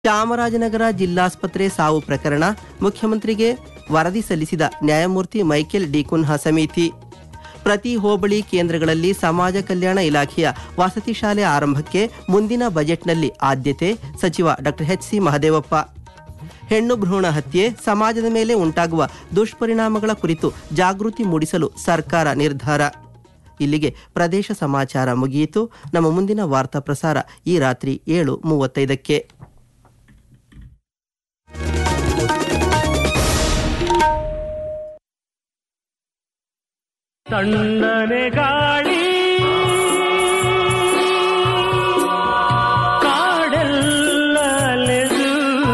ಚಾಮರಾಜನಗರ ಜಿಲ್ಲಾಸ್ಪತ್ರೆ ಸಾವು ಪ್ರಕರಣ ಮುಖ್ಯಮಂತ್ರಿಗೆ ವರದಿ ಸಲ್ಲಿಸಿದ ನ್ಯಾಯಮೂರ್ತಿ ಮೈಕೆಲ್ ಡಿ ಕುನ್ಹಾ ಸಮಿತಿ ಪ್ರತಿ ಹೋಬಳಿ ಕೇಂದ್ರಗಳಲ್ಲಿ ಸಮಾಜ ಕಲ್ಯಾಣ ಇಲಾಖೆಯ ವಸತಿ ಶಾಲೆ ಆರಂಭಕ್ಕೆ ಮುಂದಿನ ಬಜೆಟ್ನಲ್ಲಿ ಆದ್ಯತೆ ಸಚಿವ ಡಾಕ್ಟರ್ ಎಚ್ ಸಿ ಮಹದೇವಪ್ಪ ಹೆಣ್ಣು ಭ್ರೂಣ ಹತ್ಯೆ ಸಮಾಜದ ಮೇಲೆ ಉಂಟಾಗುವ ದುಷ್ಪರಿಣಾಮಗಳ ಕುರಿತು ಜಾಗೃತಿ ಮೂಡಿಸಲು ಸರ್ಕಾರ ನಿರ್ಧಾರ ಇಲ್ಲಿಗೆ ಪ್ರದೇಶ ಸಮಾಚಾರ ಮುಗಿಯಿತು ನಮ್ಮ ಮುಂದಿನ ವಾರ್ತಾ ಪ್ರಸಾರ ಈ ರಾತ್ರಿ ಏಳು ಮೂವತ್ತೈದಕ್ಕೆ ತಣ್ಣನೆ ಗಾಳಿ ಕಾಡೆಲ್ಲ ಅಲೆದು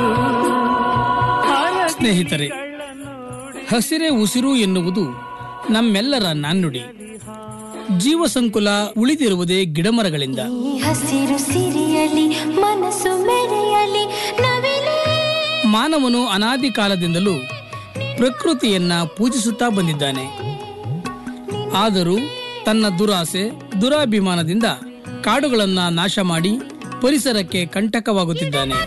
ಸ್ನೇಹಿತರೆ ಹಸಿರೇ ಉಸಿರು ಎನ್ನುವುದು ನಮ್ಮೆಲ್ಲರ ನಾಣ್ಣುಡಿ ಜೀವ ಸಂಕುಲ ಉಳಿದಿರುವುದೇ ಗಿಡಮರಗಳಿಂದ ಈ ಹಸಿರು ಸಿರಿಯಲಿ ಮನಸ್ಸು ಮೆರೆಯಲಿ ನವಿಲೇ ಮಾನವನು ಅನಾದಿ ಕಾಲದಿಂದಲೂ ಪ್ರಕೃತಿಯನ್ನ ಪೂಜಿಸುತ್ತಾ ಬಂದಿದ್ದಾನೆ ಆದರೂ ತನ್ನ ದುರಾಸೆ ದುರಾಭಿಮಾನದಿಂದ ಕಾಡುಗಳನ್ನ ನಾಶ ಮಾಡಿ ಪರಿಸರಕ್ಕೆ ಕಂಟಕವಾಗುತ್ತಿದ್ದಾನೆ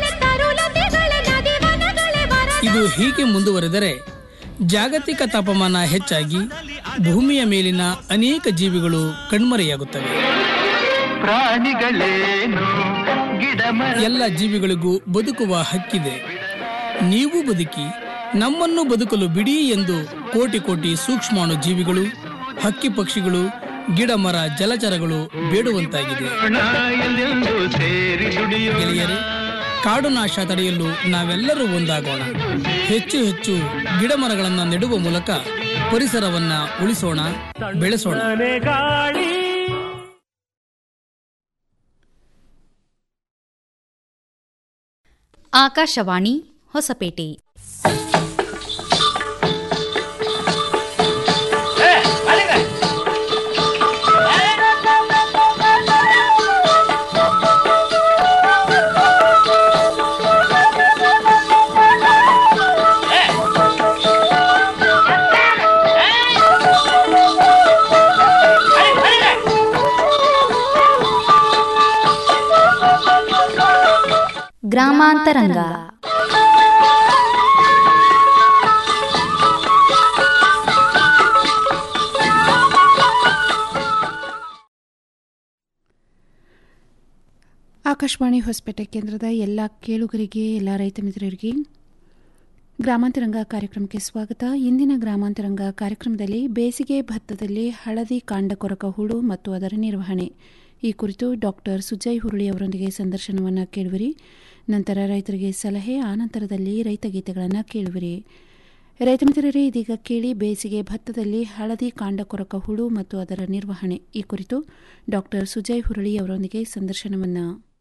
ಇದು ಹೀಗೆ ಮುಂದುವರೆದರೆ ಜಾಗತಿಕ ತಾಪಮಾನ ಹೆಚ್ಚಾಗಿ ಭೂಮಿಯ ಮೇಲಿನ ಅನೇಕ ಜೀವಿಗಳು ಕಣ್ಮರೆಯಾಗುತ್ತವೆ ಪ್ರಾಣಿಗಳೇನು ಗಿಡ ಎಲ್ಲ ಜೀವಿಗಳಿಗೂ ಬದುಕುವ ಹಕ್ಕಿದೆ ನೀವು ಬದುಕಿ ನಮ್ಮನ್ನು ಬದುಕಲು ಬಿಡಿ ಎಂದು ಕೋಟಿ ಕೋಟಿ ಸೂಕ್ಷ್ಮಾಣು ಜೀವಿಗಳು ಹಕ್ಕಿ ಪಕ್ಷಿಗಳು ಗಿಡ ಮರ ಜಲಚರಗಳು ಬೇಡುವಂತಾಗಿದೆ ಎಲ್ಲೆಂದು ಸೇರಿ ದುಡಿಯೋಣ ಗೆಳೆಯರೇ ಕಾಡು ನಾಶ ತಡೆಯಲು ನಾವೆಲ್ಲರೂ ಒಂದಾಗೋಣ ಹೆಚ್ಚು ಹೆಚ್ಚು ಗಿಡ ಮರಗಳನ್ನು ನೆಡುವ ಮೂಲಕ ಪರಿಸರವನ್ನ ಉಳಿಸೋಣ ಬೆಳೆಸೋಣ ತಣ್ಣನೆ ಗಾಳಿ ಆಕಾಶವಾಣಿ ಹೊಸಪೇಟೆ ಗ್ರಾಮಾಂತರಂಗ ಆಕಾಶವಾಣಿ ಹೊಸಪೇಟೆ ಕೇಂದ್ರದ ಎಲ್ಲ ಕೇಳುಗರಿಗೆ ಎಲ್ಲ ರೈತ ಮಿತ್ರರಿಗೆ ಗ್ರಾಮಾಂತರಂಗ ಕಾರ್ಯಕ್ರಮಕ್ಕೆ ಸ್ವಾಗತ ಇಂದಿನ ಗ್ರಾಮಾಂತರಂಗ ಕಾರ್ಯಕ್ರಮದಲ್ಲಿ ಬೇಸಿಗೆ ಭತ್ತದಲ್ಲಿ ಹಳದಿ ಕಾಂಡ ಕೊರಕ ಹುಳು ಮತ್ತು ಅದರ ನಿರ್ವಹಣೆ ಈ ಕುರಿತು ಡಾಕ್ಟರ್ ಸುಜಯ್ ಹುರುಳಿ ಅವರೊಂದಿಗೆ ಸಂದರ್ಶನವನ್ನು ಕೇಳುವಿರಿ ನಂತರ ರೈತರಿಗೆ ಸಲಹೆ ಆನಂತರದಲ್ಲಿ ರೈತ ಗೀತೆಗಳನ್ನು ಕೇಳುವಿರಿ ರೈತ ಮಿತ್ರರೇ ಇದೀಗ ಕೇಳಿ ಬೇಸಿಗೆ ಭತ್ತದಲ್ಲಿ ಹಳದಿ ಕಾಂಡ ಕೊರಕ ಹುಳು ಮತ್ತು ಅದರ ನಿರ್ವಹಣೆ ಈ ಕುರಿತು ಡಾಕ್ಟರ್ ಸುಜಯ್ ಹುರುಳಿ ಅವರೊಂದಿಗೆ ಸಂದರ್ಶನವನ್ನು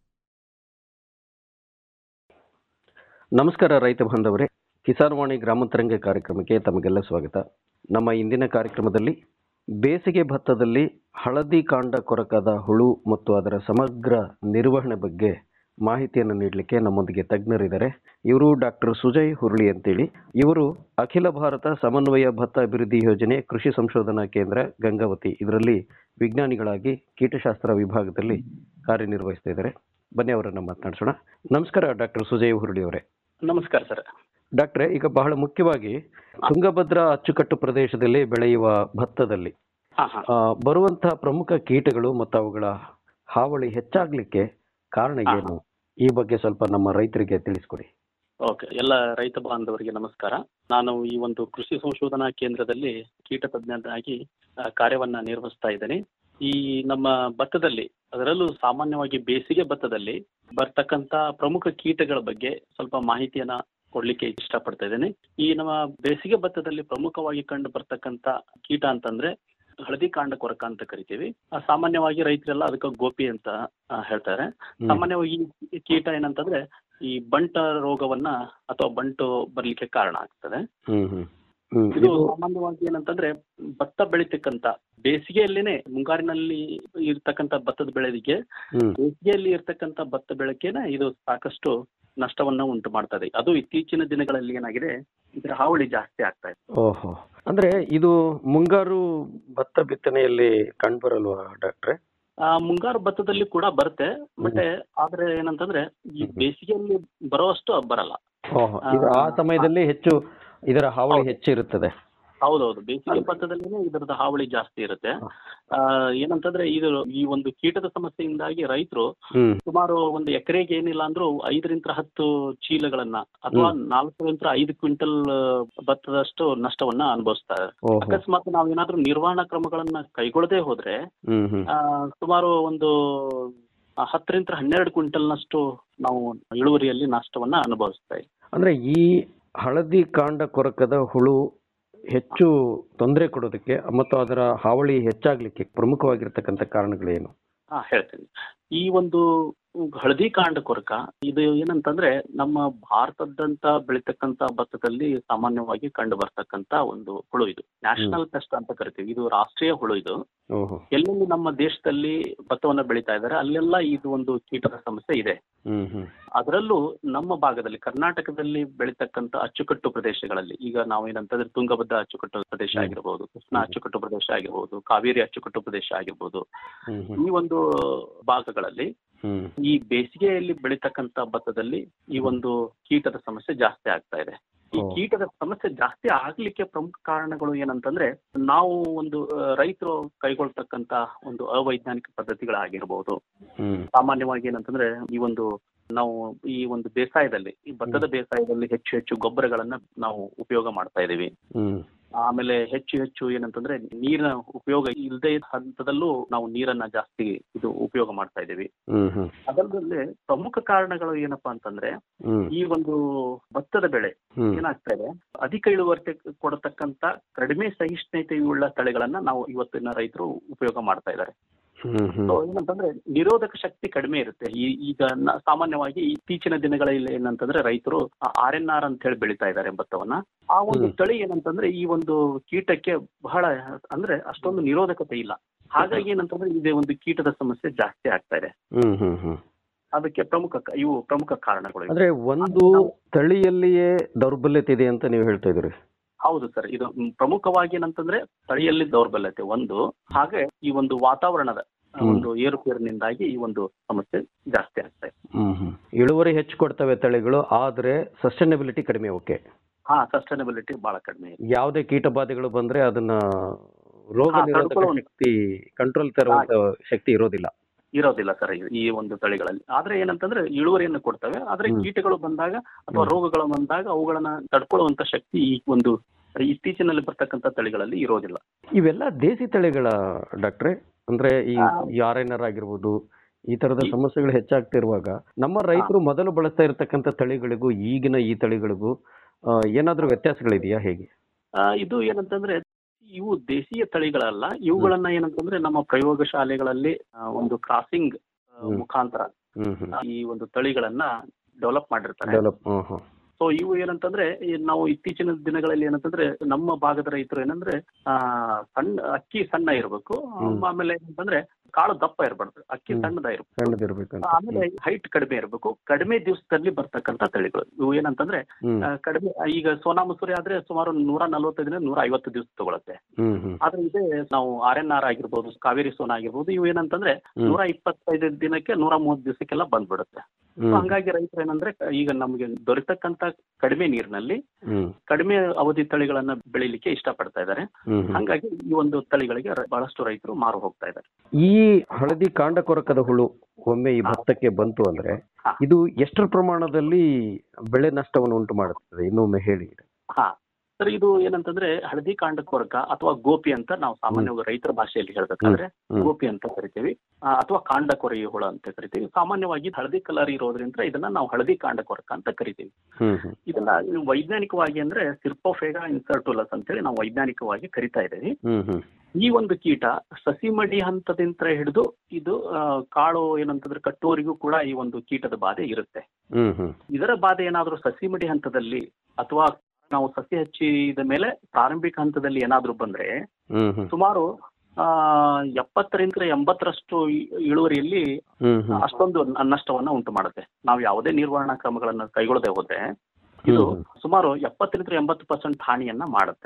ನಮಸ್ಕಾರ ರೈತ ಬಾಂಧವರೇ ಕಿಸಾನ್ ವಾಣಿ ಗ್ರಾಮಾಂತರಂಗ ಕಾರ್ಯಕ್ರಮಕ್ಕೆ ತಮಗೆಲ್ಲ ಸ್ವಾಗತ ನಮ್ಮ ಇಂದಿನ ಕಾರ್ಯಕ್ರಮದಲ್ಲಿ ಬೇಸಿಗೆ ಭತ್ತದಲ್ಲಿ ಹಳದಿ ಕಾಂಡ ಕೊರಕದ ಹುಳು ಮತ್ತು ಅದರ ಸಮಗ್ರ ನಿರ್ವಹಣೆ ಬಗ್ಗೆ ಮಾಹಿತಿಯನ್ನು ನೀಡಲಿಕ್ಕೆ ನಮ್ಮೊಂದಿಗೆ ತಜ್ಞರಿದ್ದಾರೆ ಇವರು ಡಾಕ್ಟರ್ ಸುಜಯ್ ಹುರುಳಿ ಅಂತೇಳಿ ಇವರು ಅಖಿಲ ಭಾರತ ಸಮನ್ವಯ ಭತ್ತ ಅಭಿವೃದ್ಧಿ ಯೋಜನೆ ಕೃಷಿ ಸಂಶೋಧನಾ ಕೇಂದ್ರ ಗಂಗಾವತಿ ಇದರಲ್ಲಿ ವಿಜ್ಞಾನಿಗಳಾಗಿ ಕೀಟಶಾಸ್ತ್ರ ವಿಭಾಗದಲ್ಲಿ ಕಾರ್ಯನಿರ್ವಹಿಸ್ತಾ ಇದ್ದಾರೆ ಬನ್ನಿ ಅವರನ್ನು ಮಾತನಾಡಿಸೋಣ ನಮಸ್ಕಾರ ಡಾಕ್ಟರ್ ಸುಜಯ್ ಹುರುಳಿ ಅವರೇ ನಮಸ್ಕಾರ ಸರ್ ಡಾಕ್ಟ್ರೆ ಈಗ ಬಹಳ ಮುಖ್ಯವಾಗಿ ತುಂಗಭದ್ರಾ ಅಚ್ಚುಕಟ್ಟು ಪ್ರದೇಶದಲ್ಲಿ ಬೆಳೆಯುವ ಭತ್ತದಲ್ಲಿ ಹಾ ಹಾ ಆ, ಬರುವಂತಹ ಪ್ರಮುಖ ಕೀಟಗಳು ಮತ್ತು ಅವುಗಳ ಹಾವಳಿ ಹೆಚ್ಚಾಗ್ಲಿಕ್ಕೆ ಕಾರಣ ಹಾ. ಏನು ಈ ಬಗ್ಗೆ ಸ್ವಲ್ಪ ನಮ್ಮ ರೈತರಿಗೆ ತಿಳಿಸ್ಕೊಡಿ ಓಕೆ ಎಲ್ಲ ರೈತ ಬಾಂಧವರಿಗೆ ನಮಸ್ಕಾರ ನಾನು ಈ ಒಂದು ಕೃಷಿ ಸಂಶೋಧನಾ ಕೇಂದ್ರದಲ್ಲಿ ಕೀಟ ತಜ್ಞನಾಗಿ ಆ, ಕಾರ್ಯವನ್ನ ನಿರ್ವಹಿಸ್ತಾ ಇದ್ದೇನೆ ಈ ನಮ್ಮ ಭತ್ತದಲ್ಲಿ ಅದರಲ್ಲೂ ಸಾಮಾನ್ಯವಾಗಿ ಬೇಸಿಗೆ ಭತ್ತದಲ್ಲಿ ಬರ್ತಕ್ಕಂತ ಪ್ರಮುಖ ಕೀಟಗಳ ಬಗ್ಗೆ ಸ್ವಲ್ಪ ಮಾಹಿತಿಯನ್ನ ಕೊಡ್ಲಿಕ್ಕೆ ಇಷ್ಟಪಡ್ತಾ ಇದ್ದೇನೆ ಈ ನಮ್ಮ ಬೇಸಿಗೆ ಭತ್ತದಲ್ಲಿ ಪ್ರಮುಖವಾಗಿ ಕಂಡು ಬರ್ತಕ್ಕಂತ ಕೀಟ ಅಂತಂದ್ರೆ ಹಳದಿ ಕಾಂಡ ಕೊರಕ ಅಂತ ಕರಿತೀವಿ ಆ, ಸಾಮಾನ್ಯವಾಗಿ ರೈತರೆಲ್ಲ ಅದಕ್ಕೆ ಗೋಪಿ ಅಂತ ಆ, ಹೇಳ್ತಾರೆ ಹ್ಮ್. ಸಾಮಾನ್ಯವಾಗಿ ಈ ಕೀಟ ಏನಂತಂದ್ರೆ ಈ ಬಂಟ ರೋಗವನ್ನ ಅಥವಾ ಬಂಟು ಬರ್ಲಿಕ್ಕೆ ಕಾರಣ ಆಗ್ತದೆ ಹ್ಮ್ ಹ್ಮ್ ಹ್ಮ್ ಇದು ಇದು ಸಾಮಾನ್ಯವಾಗಿ ಏನಂತಂದ್ರೆ ಭತ್ತ ಬೆಳಿತಕ್ಕಂತ ಬೇಸಿಗೆಯಲ್ಲೇನೆ ಮುಂಗಾರಿನಲ್ಲಿ ಇರ್ತಕ್ಕಂತ ಭತ್ತದ ಬೆಳೆದಿಗೆ ಹ್ಮ್ ಬೇಸಿಗೆಯಲ್ಲಿ ಇರ್ತಕ್ಕಂತ ಭತ್ತ ಬೆಳಕೇನೆ ಇದು ಸಾಕಷ್ಟು ನಷ್ಟವನ್ನ ಉಂಟು ಮಾಡ್ತದೆ ಅದು ಇತ್ತೀಚಿನ ದಿನಗಳಲ್ಲಿ ಏನಾಗಿದೆ ಇದರ ಹಾವಳಿ ಜಾಸ್ತಿ ಆಗ್ತಾ ಇದೆ ಓಹೋ ಅಂದ್ರೆ ಇದು ಮುಂಗಾರು ಭತ್ತ ಬಿತ್ತನೆಯಲ್ಲಿ ಕಂಡುಬರಲ್ವಾ ಡಾಕ್ಟ್ರೆ ಆ, ಮುಂಗಾರು ಭತ್ತದಲ್ಲಿ ಕೂಡ ಬರುತ್ತೆ ಮತ್ತೆ ಆದ್ರೆ ಏನಂತಂದ್ರೆ ಈ ಬೇಸಿಗೆಯಲ್ಲಿ ಬರುವಷ್ಟು ಬರಲ್ಲ ಓಹೋ ಇದು ಆ ಸಮಯದಲ್ಲಿ ಹೆಚ್ಚು ಇದರ ಹಾವಳಿ ಹೆಚ್ಚಿರುತ್ತದೆ ಹೌದೌದು ಬೇಸಿಗೆ ಭತ್ತದಲ್ಲಿನೇ ಇದರದ ಹಾವಳಿ ಜಾಸ್ತಿ ಇರುತ್ತೆ ಆ, ಏನಂತಂದ್ರೆ ಇದು ಈ ಒಂದು ಕೀಟದ ಸಮಸ್ಯೆಯಿಂದಾಗಿ ರೈತರು ಹ್ಮ್ ಸುಮಾರು ಒಂದು ಎಕರೆಗೆ ಏನಿಲ್ಲ ಅಂದ್ರೂ ಐದರಿಂದ ಹತ್ತು ಚೀಲಗಳನ್ನ ಅಥವಾ ನಾಲ್ಕರಿಂದ ಐದು ಕ್ವಿಂಟಲ್ ಭತ್ತದಷ್ಟು ನಷ್ಟವನ್ನ ಅನುಭವಿಸ್ತಾರೆ ಓಹೋ ಅಕಸ್ಮಾತ್ ನಾವೇನಾದ್ರೂ ನಿರ್ವಹಣಾ ಕ್ರಮಗಳನ್ನ ಕೈಗೊಳ್ಳದೆ ಹೋದ್ರೆ ಹ್ಮ್ ಹ್ಮ್ ಆ, ಸುಮಾರು ಒಂದು ಆ, ಹತ್ತರಿಂದ ಹನ್ನೆರಡು ಕ್ವಿಂಟಲ್ನಷ್ಟು ನಾವು ಇಳುವರಿಯಲ್ಲಿ ನಷ್ಟವನ್ನ ಅನುಭವಿಸ್ತಾ ಇದ್ದೀವಿ ಅಂದ್ರೆ ಈ ಹಳದಿ ಕಾಂಡ ಕೊರಕದ ಹುಳು ಹೆಚ್ಚು ತೊಂದರೆ ಕೊಡೋದಕ್ಕೆ ಮತ್ತು ಅದರ ಹಾವಳಿ ಹೆಚ್ಚಾಗ್ಲಿಕ್ಕೆ ಪ್ರಮುಖವಾಗಿರ್ತಕ್ಕಂಥ ಕಾರಣಗಳೇನು ಹಾ ಹೇಳ್ತೀನಿ ಈ ಒಂದು ಹಳದಿ ಕಾಂಡ ಕೊರಕ ಇದು ಏನಂತಂದ್ರೆ ನಮ್ಮ ಭಾರತದಂತ ಬೆಳಿತಕ್ಕಂತ ಭತ್ತದಲ್ಲಿ ಸಾಮಾನ್ಯವಾಗಿ ಕಂಡು ಬರ್ತಕ್ಕಂತ ಒಂದು ಹುಳು ಇದು ನ್ಯಾಷನಲ್ ಪೆಸ್ಟ್ ಅಂತ ಕರಿತೀವಿ ಇದು ರಾಷ್ಟ್ರೀಯ ಹುಳು ಇದು ಓಹೋ ಎಲ್ಲೆಲ್ಲಿ ನಮ್ಮ ದೇಶದಲ್ಲಿ ಭತ್ತವನ್ನ ಬೆಳೀತಾ ಇದ್ದಾರೆ ಅಲ್ಲೆಲ್ಲ ಇದು ಒಂದು ಕೀಟದ ಸಮಸ್ಯೆ ಇದೆ ಹ್ಮ್ ಹ್ಮ್ ಅದರಲ್ಲೂ ನಮ್ಮ ಭಾಗದಲ್ಲಿ ಕರ್ನಾಟಕದಲ್ಲಿ ಬೆಳೀತಕ್ಕಂತ ಅಚ್ಚುಕಟ್ಟು ಪ್ರದೇಶಗಳಲ್ಲಿ ಈಗ ನಾವು ಏನಂತಂದ್ರೆ ತುಂಗಭದ್ರಾ ಅಚ್ಚುಕಟ್ಟು ಪ್ರದೇಶ ಆಗಿರ್ಬೋದು ಕೃಷ್ಣಾ ಅಚ್ಚುಕಟ್ಟು ಪ್ರದೇಶ ಆಗಿರ್ಬೋದು ಕಾವೇರಿ ಅಚ್ಚುಕಟ್ಟು ಪ್ರದೇಶ ಆಗಿರ್ಬೋದು ಹ್ಮ್ ಈ ಹ್ಮ್ ಒಂದು ಭಾಗಗಳಲ್ಲಿ ಹ್ಮ್ ಈ ಬೇಸಿಗೆಯಲ್ಲಿ ಬೆಳೀತಕ್ಕಂತ ಭತ್ತದಲ್ಲಿ ಈ ಒಂದು ಕೀಟದ ಸಮಸ್ಯೆ ಜಾಸ್ತಿ ಆಗ್ತಾ ಇದೆ ಈ ಓ. ಕೀಟದ ಸಮಸ್ಯೆ ಜಾಸ್ತಿ ಆಗ್ಲಿಕ್ಕೆ ಪ್ರಮುಖ ಕಾರಣಗಳು ಏನಂತಂದ್ರೆ ನಾವು ಒಂದು ಆ, ರೈತರು ಕೈಗೊಳ್ತಕ್ಕಂತ ಒಂದು ಅವೈಜ್ಞಾನಿಕ ಪದ್ಧತಿಗಳಾಗಿರ್ಬೋದು ಹ್ಮ್ ಸಾಮಾನ್ಯವಾಗಿ ಏನಂತಂದ್ರೆ ಈ ಒಂದು ನಾವು ಈ ಒಂದು ಬೇಸಾಯದಲ್ಲಿ ಈ ಭತ್ತದ ಬೇಸಾಯದಲ್ಲಿ ಹೆಚ್ಚು ಹೆಚ್ಚು ಗೊಬ್ಬರಗಳನ್ನ ನಾವು ಉಪಯೋಗ ಮಾಡ್ತಾ ಇದೀವಿ ಹ್ಮ್ ಆಮೇಲೆ ಹೆಚ್ಚು ಹೆಚ್ಚು ಏನಂತಂದ್ರೆ ನೀರಿನ ಉಪಯೋಗ ಇಲ್ಲದೆ ಹಂತದಲ್ಲೂ ನಾವು ನೀರನ್ನ ಜಾಸ್ತಿ ಇದು ಉಪಯೋಗ ಮಾಡ್ತಾ ಇದೀವಿ ಹ್ಮ್ ಹ್ಮ್ ಅದಲ್ಲದೆ ಪ್ರಮುಖ ಕಾರಣಗಳು ಏನಪ್ಪಾ ಅಂತಂದ್ರೆ ಹ್ಮ್ ಈ ಒಂದು ಭತ್ತದ ಬೆಳೆ ಹ್ಮ್ ಏನಾಗ್ತಾ ಇದೆ ಅಧಿಕ ಇಳುವರಿ ಕೊಡತಕ್ಕಂತ ಕಡಿಮೆ ಸಹಿಷ್ಣುತೆಯುಳ್ಳ ತಳಿಗಳನ್ನ ನಾವು ಇವತ್ತಿನ ರೈತರು ಉಪಯೋಗ ಮಾಡ್ತಾ ಇದ್ದಾರೆ ಹ್ಮ್ ಹ್ಮ್ So ಏನಂತಂದ್ರೆ ನಿರೋಧಕ ಶಕ್ತಿ ಕಡಿಮೆ ಇರುತ್ತೆ ಈ ಈಗ ನ- ಸಾಮಾನ್ಯವಾಗಿ ಇತ್ತೀಚಿನ ದಿನಗಳಲ್ಲಿ ಏನಂತಂದ್ರೆ ರೈತರು ಆರ್ ಎನ್ ಆರ್ ಅಂತ ಹೇಳಿ ಬೆಳಿತಾ ಇದ್ದಾರೆ ಭತ್ತವನ್ನ ಆ ಒಂದು ಹ್ಮ್. ತಳಿ ಏನಂತಂದ್ರೆ ಈ ಒಂದು ಕೀಟಕ್ಕೆ ಬಹಳ ಅಂದ್ರೆ ಅಷ್ಟೊಂದು ನಿರೋಧಕತೆ ಇಲ್ಲ ಹಾಗಾಗಿ ಏನಂತಂದ್ರೆ ಇದೇ ಒಂದು ಕೀಟದ ಸಮಸ್ಯೆ ಜಾಸ್ತಿ ಆಗ್ತಾ ಇದೆ ಹ್ಮ್ ಹ್ಮ್ ಹ್ಮ್ ಅದಕ್ಕೆ ಪ್ರಮುಖ ಕ- ಇವು ಪ್ರಮುಖ ಕಾರಣಗಳು ಇವು. ಅಂದ್ರೆ ಒಂದು ತಳಿಯಲ್ಲಿಯೇ ದೌರ್ಬಲ್ಯತೆ ಇದೆ ಅಂತ ನೀವು ಹೇಳ್ತಾ ಇದ್ರಿ ಹೌದು ಸರ್ ಇದು ಮ್, ಪ್ರಮುಖವಾಗಿ ಏನಂತಂದ್ರೆ ತಳಿಯಲ್ಲಿ ದೌರ್ಬಲ್ಯತೆ ಒಂದು ಹಾಗೆ ಈ ಒಂದು ವಾತಾವರಣದ ಆ, ಹ್ಮ್. ಒಂದು ಏರುಪೇರಿನಿಂದಾಗಿ ಈ ಒಂದು ಸಮಸ್ಯೆ ಜಾಸ್ತಿ ಆಗ್ತಾ ಇದೆ ಹ್ಮ್ ಹ್ಮ್ ಇಳುವರಿ ಹೆಚ್ಚು ಕೊಡ್ತವೆ ತಳಿಗಳು ಆದ್ರೆ ಸಸ್ಟೈನಬಿಲಿಟಿ ಕಡಿಮೆ ಓಕೆ ಹಾ ಸಸ್ಟೈನಬಿಲಿಟಿ ಬಹಳ ಕಡಿಮೆ ಇದೆ ಯಾವುದೇ ಕೀಟ ಬಾಧೆಗಳು ಬಂದ್ರೆ ಅದನ್ನ ರೋಗ ಹಾ, ನಿರೋಧಕ ತಡ್ಕೊಳ್ಳೋ- ಶಕ್ತಿ ಕಂಟ್ರೋಲ್ ತರುವಂತ ಶಕ್ತಿ ಇರೋದಿಲ್ಲ ಇರೋದಿಲ್ಲ ಸರ್ ಈ ಒಂದು ತಳಿಗಳಲ್ಲಿ ಆದ್ರೆ ಏನಂತಂದ್ರೆ ಇಳುವರಿಯನ್ನು ಕೊಡ್ತವೆ ಆದ್ರೆ ಹ್ಮ್. ಕೀಟಗಳು ಬಂದಾಗ ಅಥವಾ ಹ್ಮ್. ರೋಗಗಳು ಬಂದಾಗ ಅವುಗಳನ್ನ ತಡ್ಕೊಳ್ಳುವಂತ ಶಕ್ತಿ ಈ ಒಂದು ಇತ್ತೀಚಿನಲ್ಲಿ ಬರ್ತಕ್ಕಂತ ತಳಿಗಳಲ್ಲಿ ಇರೋದಿಲ್ಲ ಇವೆಲ್ಲ ದೇಸಿ ತಳಿಗಳ ಡಾಕ್ಟ್ರೆ ಅಂದ್ರೆ ಈ ಆ. ಆರ್ ಎನ್ ಆರ್ ಆಗಿರ್ಬೋದು ಈ ತರದ ಈ- ಸಮಸ್ಯೆಗಳು ಹೆಚ್ಚಾಗ್ತಿರುವಾಗ ನಮ್ಮ ರೈತರು ಮೊದಲು ಬಳಸ್ತಾ ಇರತಕ್ಕಂತ ತಳಿಗಳಿಗೂ ಈಗಿನ ಈ ತಳಿಗಳಿಗೂ ಆ, ಏನಾದ್ರೂ ವ್ಯತ್ಯಾಸಗಳಿದೆಯಾ ಹೇಗೆ ಆ, ಇದು ಏನಂತಂದ್ರೆ ಇವು ದೇಶೀಯ ತಳಿಗಳಲ್ಲ ಇವುಗಳನ್ನ ಏನಂತಂದ್ರೆ ನಮ್ಮ ಪ್ರಯೋಗ ಶಾಲೆಗಳಲ್ಲಿ ಆ, ಒಂದು ಕ್ರಾಸಿಂಗ್ ಹ್ಮ್. ಮುಖಾಂತರ ಹ್ಮ್ ಹ್ಮ್ ಈ ಒಂದು ತಳಿಗಳನ್ನ ಡೆವಲಪ್ ಮಾಡಿರ್ತಾರೆ ಡೆವಲಪ್ ಹ್ಮ್ ಹ್ಮ್ ಸೊ ಇವು ಏನಂತಂದ್ರೆ ಈ ನಾವು ಇತ್ತೀಚಿನ ದಿನಗಳಲ್ಲಿ ಏನಂತಂದ್ರೆ ನಮ್ಮ ಭಾಗದ ರೈತರು ಏನಂದ್ರೆ ಆ ಸಣ್ಣ ಅಕ್ಕಿ ಸಣ್ಣ ಇರಬೇಕು ಹ್ಮ್. ಆಮೇಲೆ ಏನಂತಂದ್ರೆ ಕಾಳು ದಪ್ಪ ಇರಬಾರ್ದು ಅಕ್ಕಿ ಹ್ಮ್. ಸಣ್ಣದ ಇರಬೇಕು ಸಣ್ಣದಿರ್ಬೇಕಂತ ಆಮೇಲೆ ಹೈಟ್ ಕಡಿಮೆ ಇರಬೇಕು ಕಡಿಮೆ ದಿವಸದಲ್ಲಿ ಬರ್ತಕ್ಕಂತ ತಳಿಗಳು ಇವು ಏನಂತಂದ್ರೆ ಹ್ಮ್ ಆ, ಕಡಿಮೆ ಈಗ ಸೋನಾ ಮಸೂರಿ ಆದ್ರೆ ಸುಮಾರು ನೂರ ನಲವತ್ತೈದರಿಂದ ನೂರ ಐವತ್ತು ದಿವಸ ತಗೊಳುತ್ತೆ ಹ್ಮ್ ಹ್ಮ್ ಆದ್ರೆ ಇದೇ ನಾವು ಆರ್ ಎನ್ ಆರ್ ಆಗಿರ್ಬೋದು ಕಾವೇರಿ ಸೋನಾ ಆಗಿರ್ಬೋದು ಇವು ಏನಂತಂದ್ರೆ ಹ್ಮ್. ನೂರ ಇಪ್ಪತ್ತೈದು ದಿನಕ್ಕೆ ನೂರ ಮೂವತ್ತು ದಿವಸಕ್ಕೆಲ್ಲ ಬಂದ್ಬಿಡುತ್ತೆ So ಹ್ಮ್ ಹಂಗಾಗಿ ರೈತರು ಏನಂದ್ರೆ ಈಗ ನಮಗೆ ದೊರೆತಕ್ಕಂತ ಕಡಿಮೆ ನೀರಿನಲ್ಲಿ ಹ್ಮ್ ಕಡಿಮೆ ಅವಧಿ ತಳಿಗಳನ್ನ ಬೆಳಿಲಿಕ್ಕೆ ಇಷ್ಟಪಡ್ತಾ ಇದ್ದಾರೆ ಹ್ಮ್ ಹ್ಮ್ ಹಂಗಾಗಿ ಈ ಒಂದು ತಳಿಗಳಿಗೆ ರ- ಬಹಳಷ್ಟು ರೈತರು ಮಾರು ಹೋಗ್ತಾ ಇದ್ದಾರೆ ಈ ಹಳದಿ ಕಾಂಡ ಕೊರಕದ ಹುಳು ಒಮ್ಮೆ ಈ ಭತ್ತಕ್ಕೆ ಬಂತು ಅಂದ್ರೆ ಹಾ. ಇದು ಎಷ್ಟರ ಪ್ರಮಾಣದಲ್ಲಿ ಬೆಳೆ ನಷ್ಟವನ್ನು ಉಂಟು ಮಾಡುತ್ತದೆ ಇನ್ನೊಮ್ಮೆ ಹೇಳಿ ಹಾ ಸರ್ ಇದು ಏನಂತಂದ್ರೆ ಹಳದಿ ಕಾಂಡ ಕೊರಕ ಅಥವಾ ಗೋಪಿ ಅಂತ ನಾವು ಸಾಮಾನ್ಯವಾಗಿ ರೈತರ ಭಾಷೆಯಲ್ಲಿ ಹೇಳ್ಬೇಕಾದ್ರೆ ಹ್ಮ್. ಗೋಪಿ ಅಂತ ಕರಿತೀವಿ ಆ, ಅಥವಾ ಕಾಂಡ ಕೊರೆಯ ಹುಳ ಅಂತ ಕರಿತೀವಿ ಸಾಮಾನ್ಯವಾಗಿ ಹಳದಿ ಕಲರ್ ಇರೋದ್ರಿಂದ ಇದನ್ನ ನಾವು ಹಳದಿ ಕಾಂಡ ಕೊರಕ ಅಂತ ಕರಿತೀವಿ ಹ್ಮ್ ಹ್ಮ್ ಇದನ್ನ ವೈಜ್ಞಾನಿಕವಾಗಿ ಅಂದ್ರೆ ಸಿರ್ಪೋಫೇಗಾ ಇನ್ಸರ್ಟುಲಸ್ ಅಂತೇಳಿ ನಾವು ವೈಜ್ಞಾನಿಕವಾಗಿ ಕರಿತಾ ಇದ್ದೀವಿ ಹ್ಮ್ ಹ್ಮ್ ಈ ಒಂದು ಕೀಟ ಸಸಿಮಡಿ ಹಂತದಿಂದ ಹಿಡಿದು ಇದು ಆ, ಕಾಳು ಏನಂತಂದ್ರೆ ಕಟ್ಟುವರಿಗೂ ಕೂಡ ಈ ಒಂದು ಕೀಟದ ಬಾಧೆ ಇರುತ್ತೆ ಹ್ಮ್ ಹ್ಮ್ ಇದರ ಬಾಧೆ ಏನಾದ್ರೂ ಸಸಿಮಡಿ ಹಂತದಲ್ಲಿ ಅಥವಾ ನಾವು ಸಸಿ ಹಚ್ಚಿದ ಮೇಲೆ ಪ್ರಾರಂಭಿಕ ಹಂತದಲ್ಲಿ ಏನಾದ್ರೂ ಬಂದ್ರೆ ಹ್ಮ್ ಹ್ಮ್ ಸುಮಾರು ಆ ಎಪ್ಪತ್ತರಿಂದ ಎಂಬತ್ತರಷ್ಟು ಇ- ಇಳುವರಿಯಲ್ಲಿ ಹ್ಮ್ ಹ್ಮ್ ಅಷ್ಟೊಂದು ನ- ನಷ್ಟವನ್ನ ಉಂಟು ಮಾಡುತ್ತೆ ನಾವು ಯಾವುದೇ ನಿರ್ವಹಣಾ ಕ್ರಮಗಳನ್ನ ಕೈಗೊಳ್ಳದೆ ಹೋದ್ರೆ ಇದು ಹ್ಮ್ ಹ್ಮ್. ಸುಮಾರು ಎಪ್ಪತ್ತರಿಂದ ಎಂಬತ್ತು ಪರ್ಸೆಂಟ್ ಹಾನಿಯನ್ನ ಮಾಡುತ್ತೆ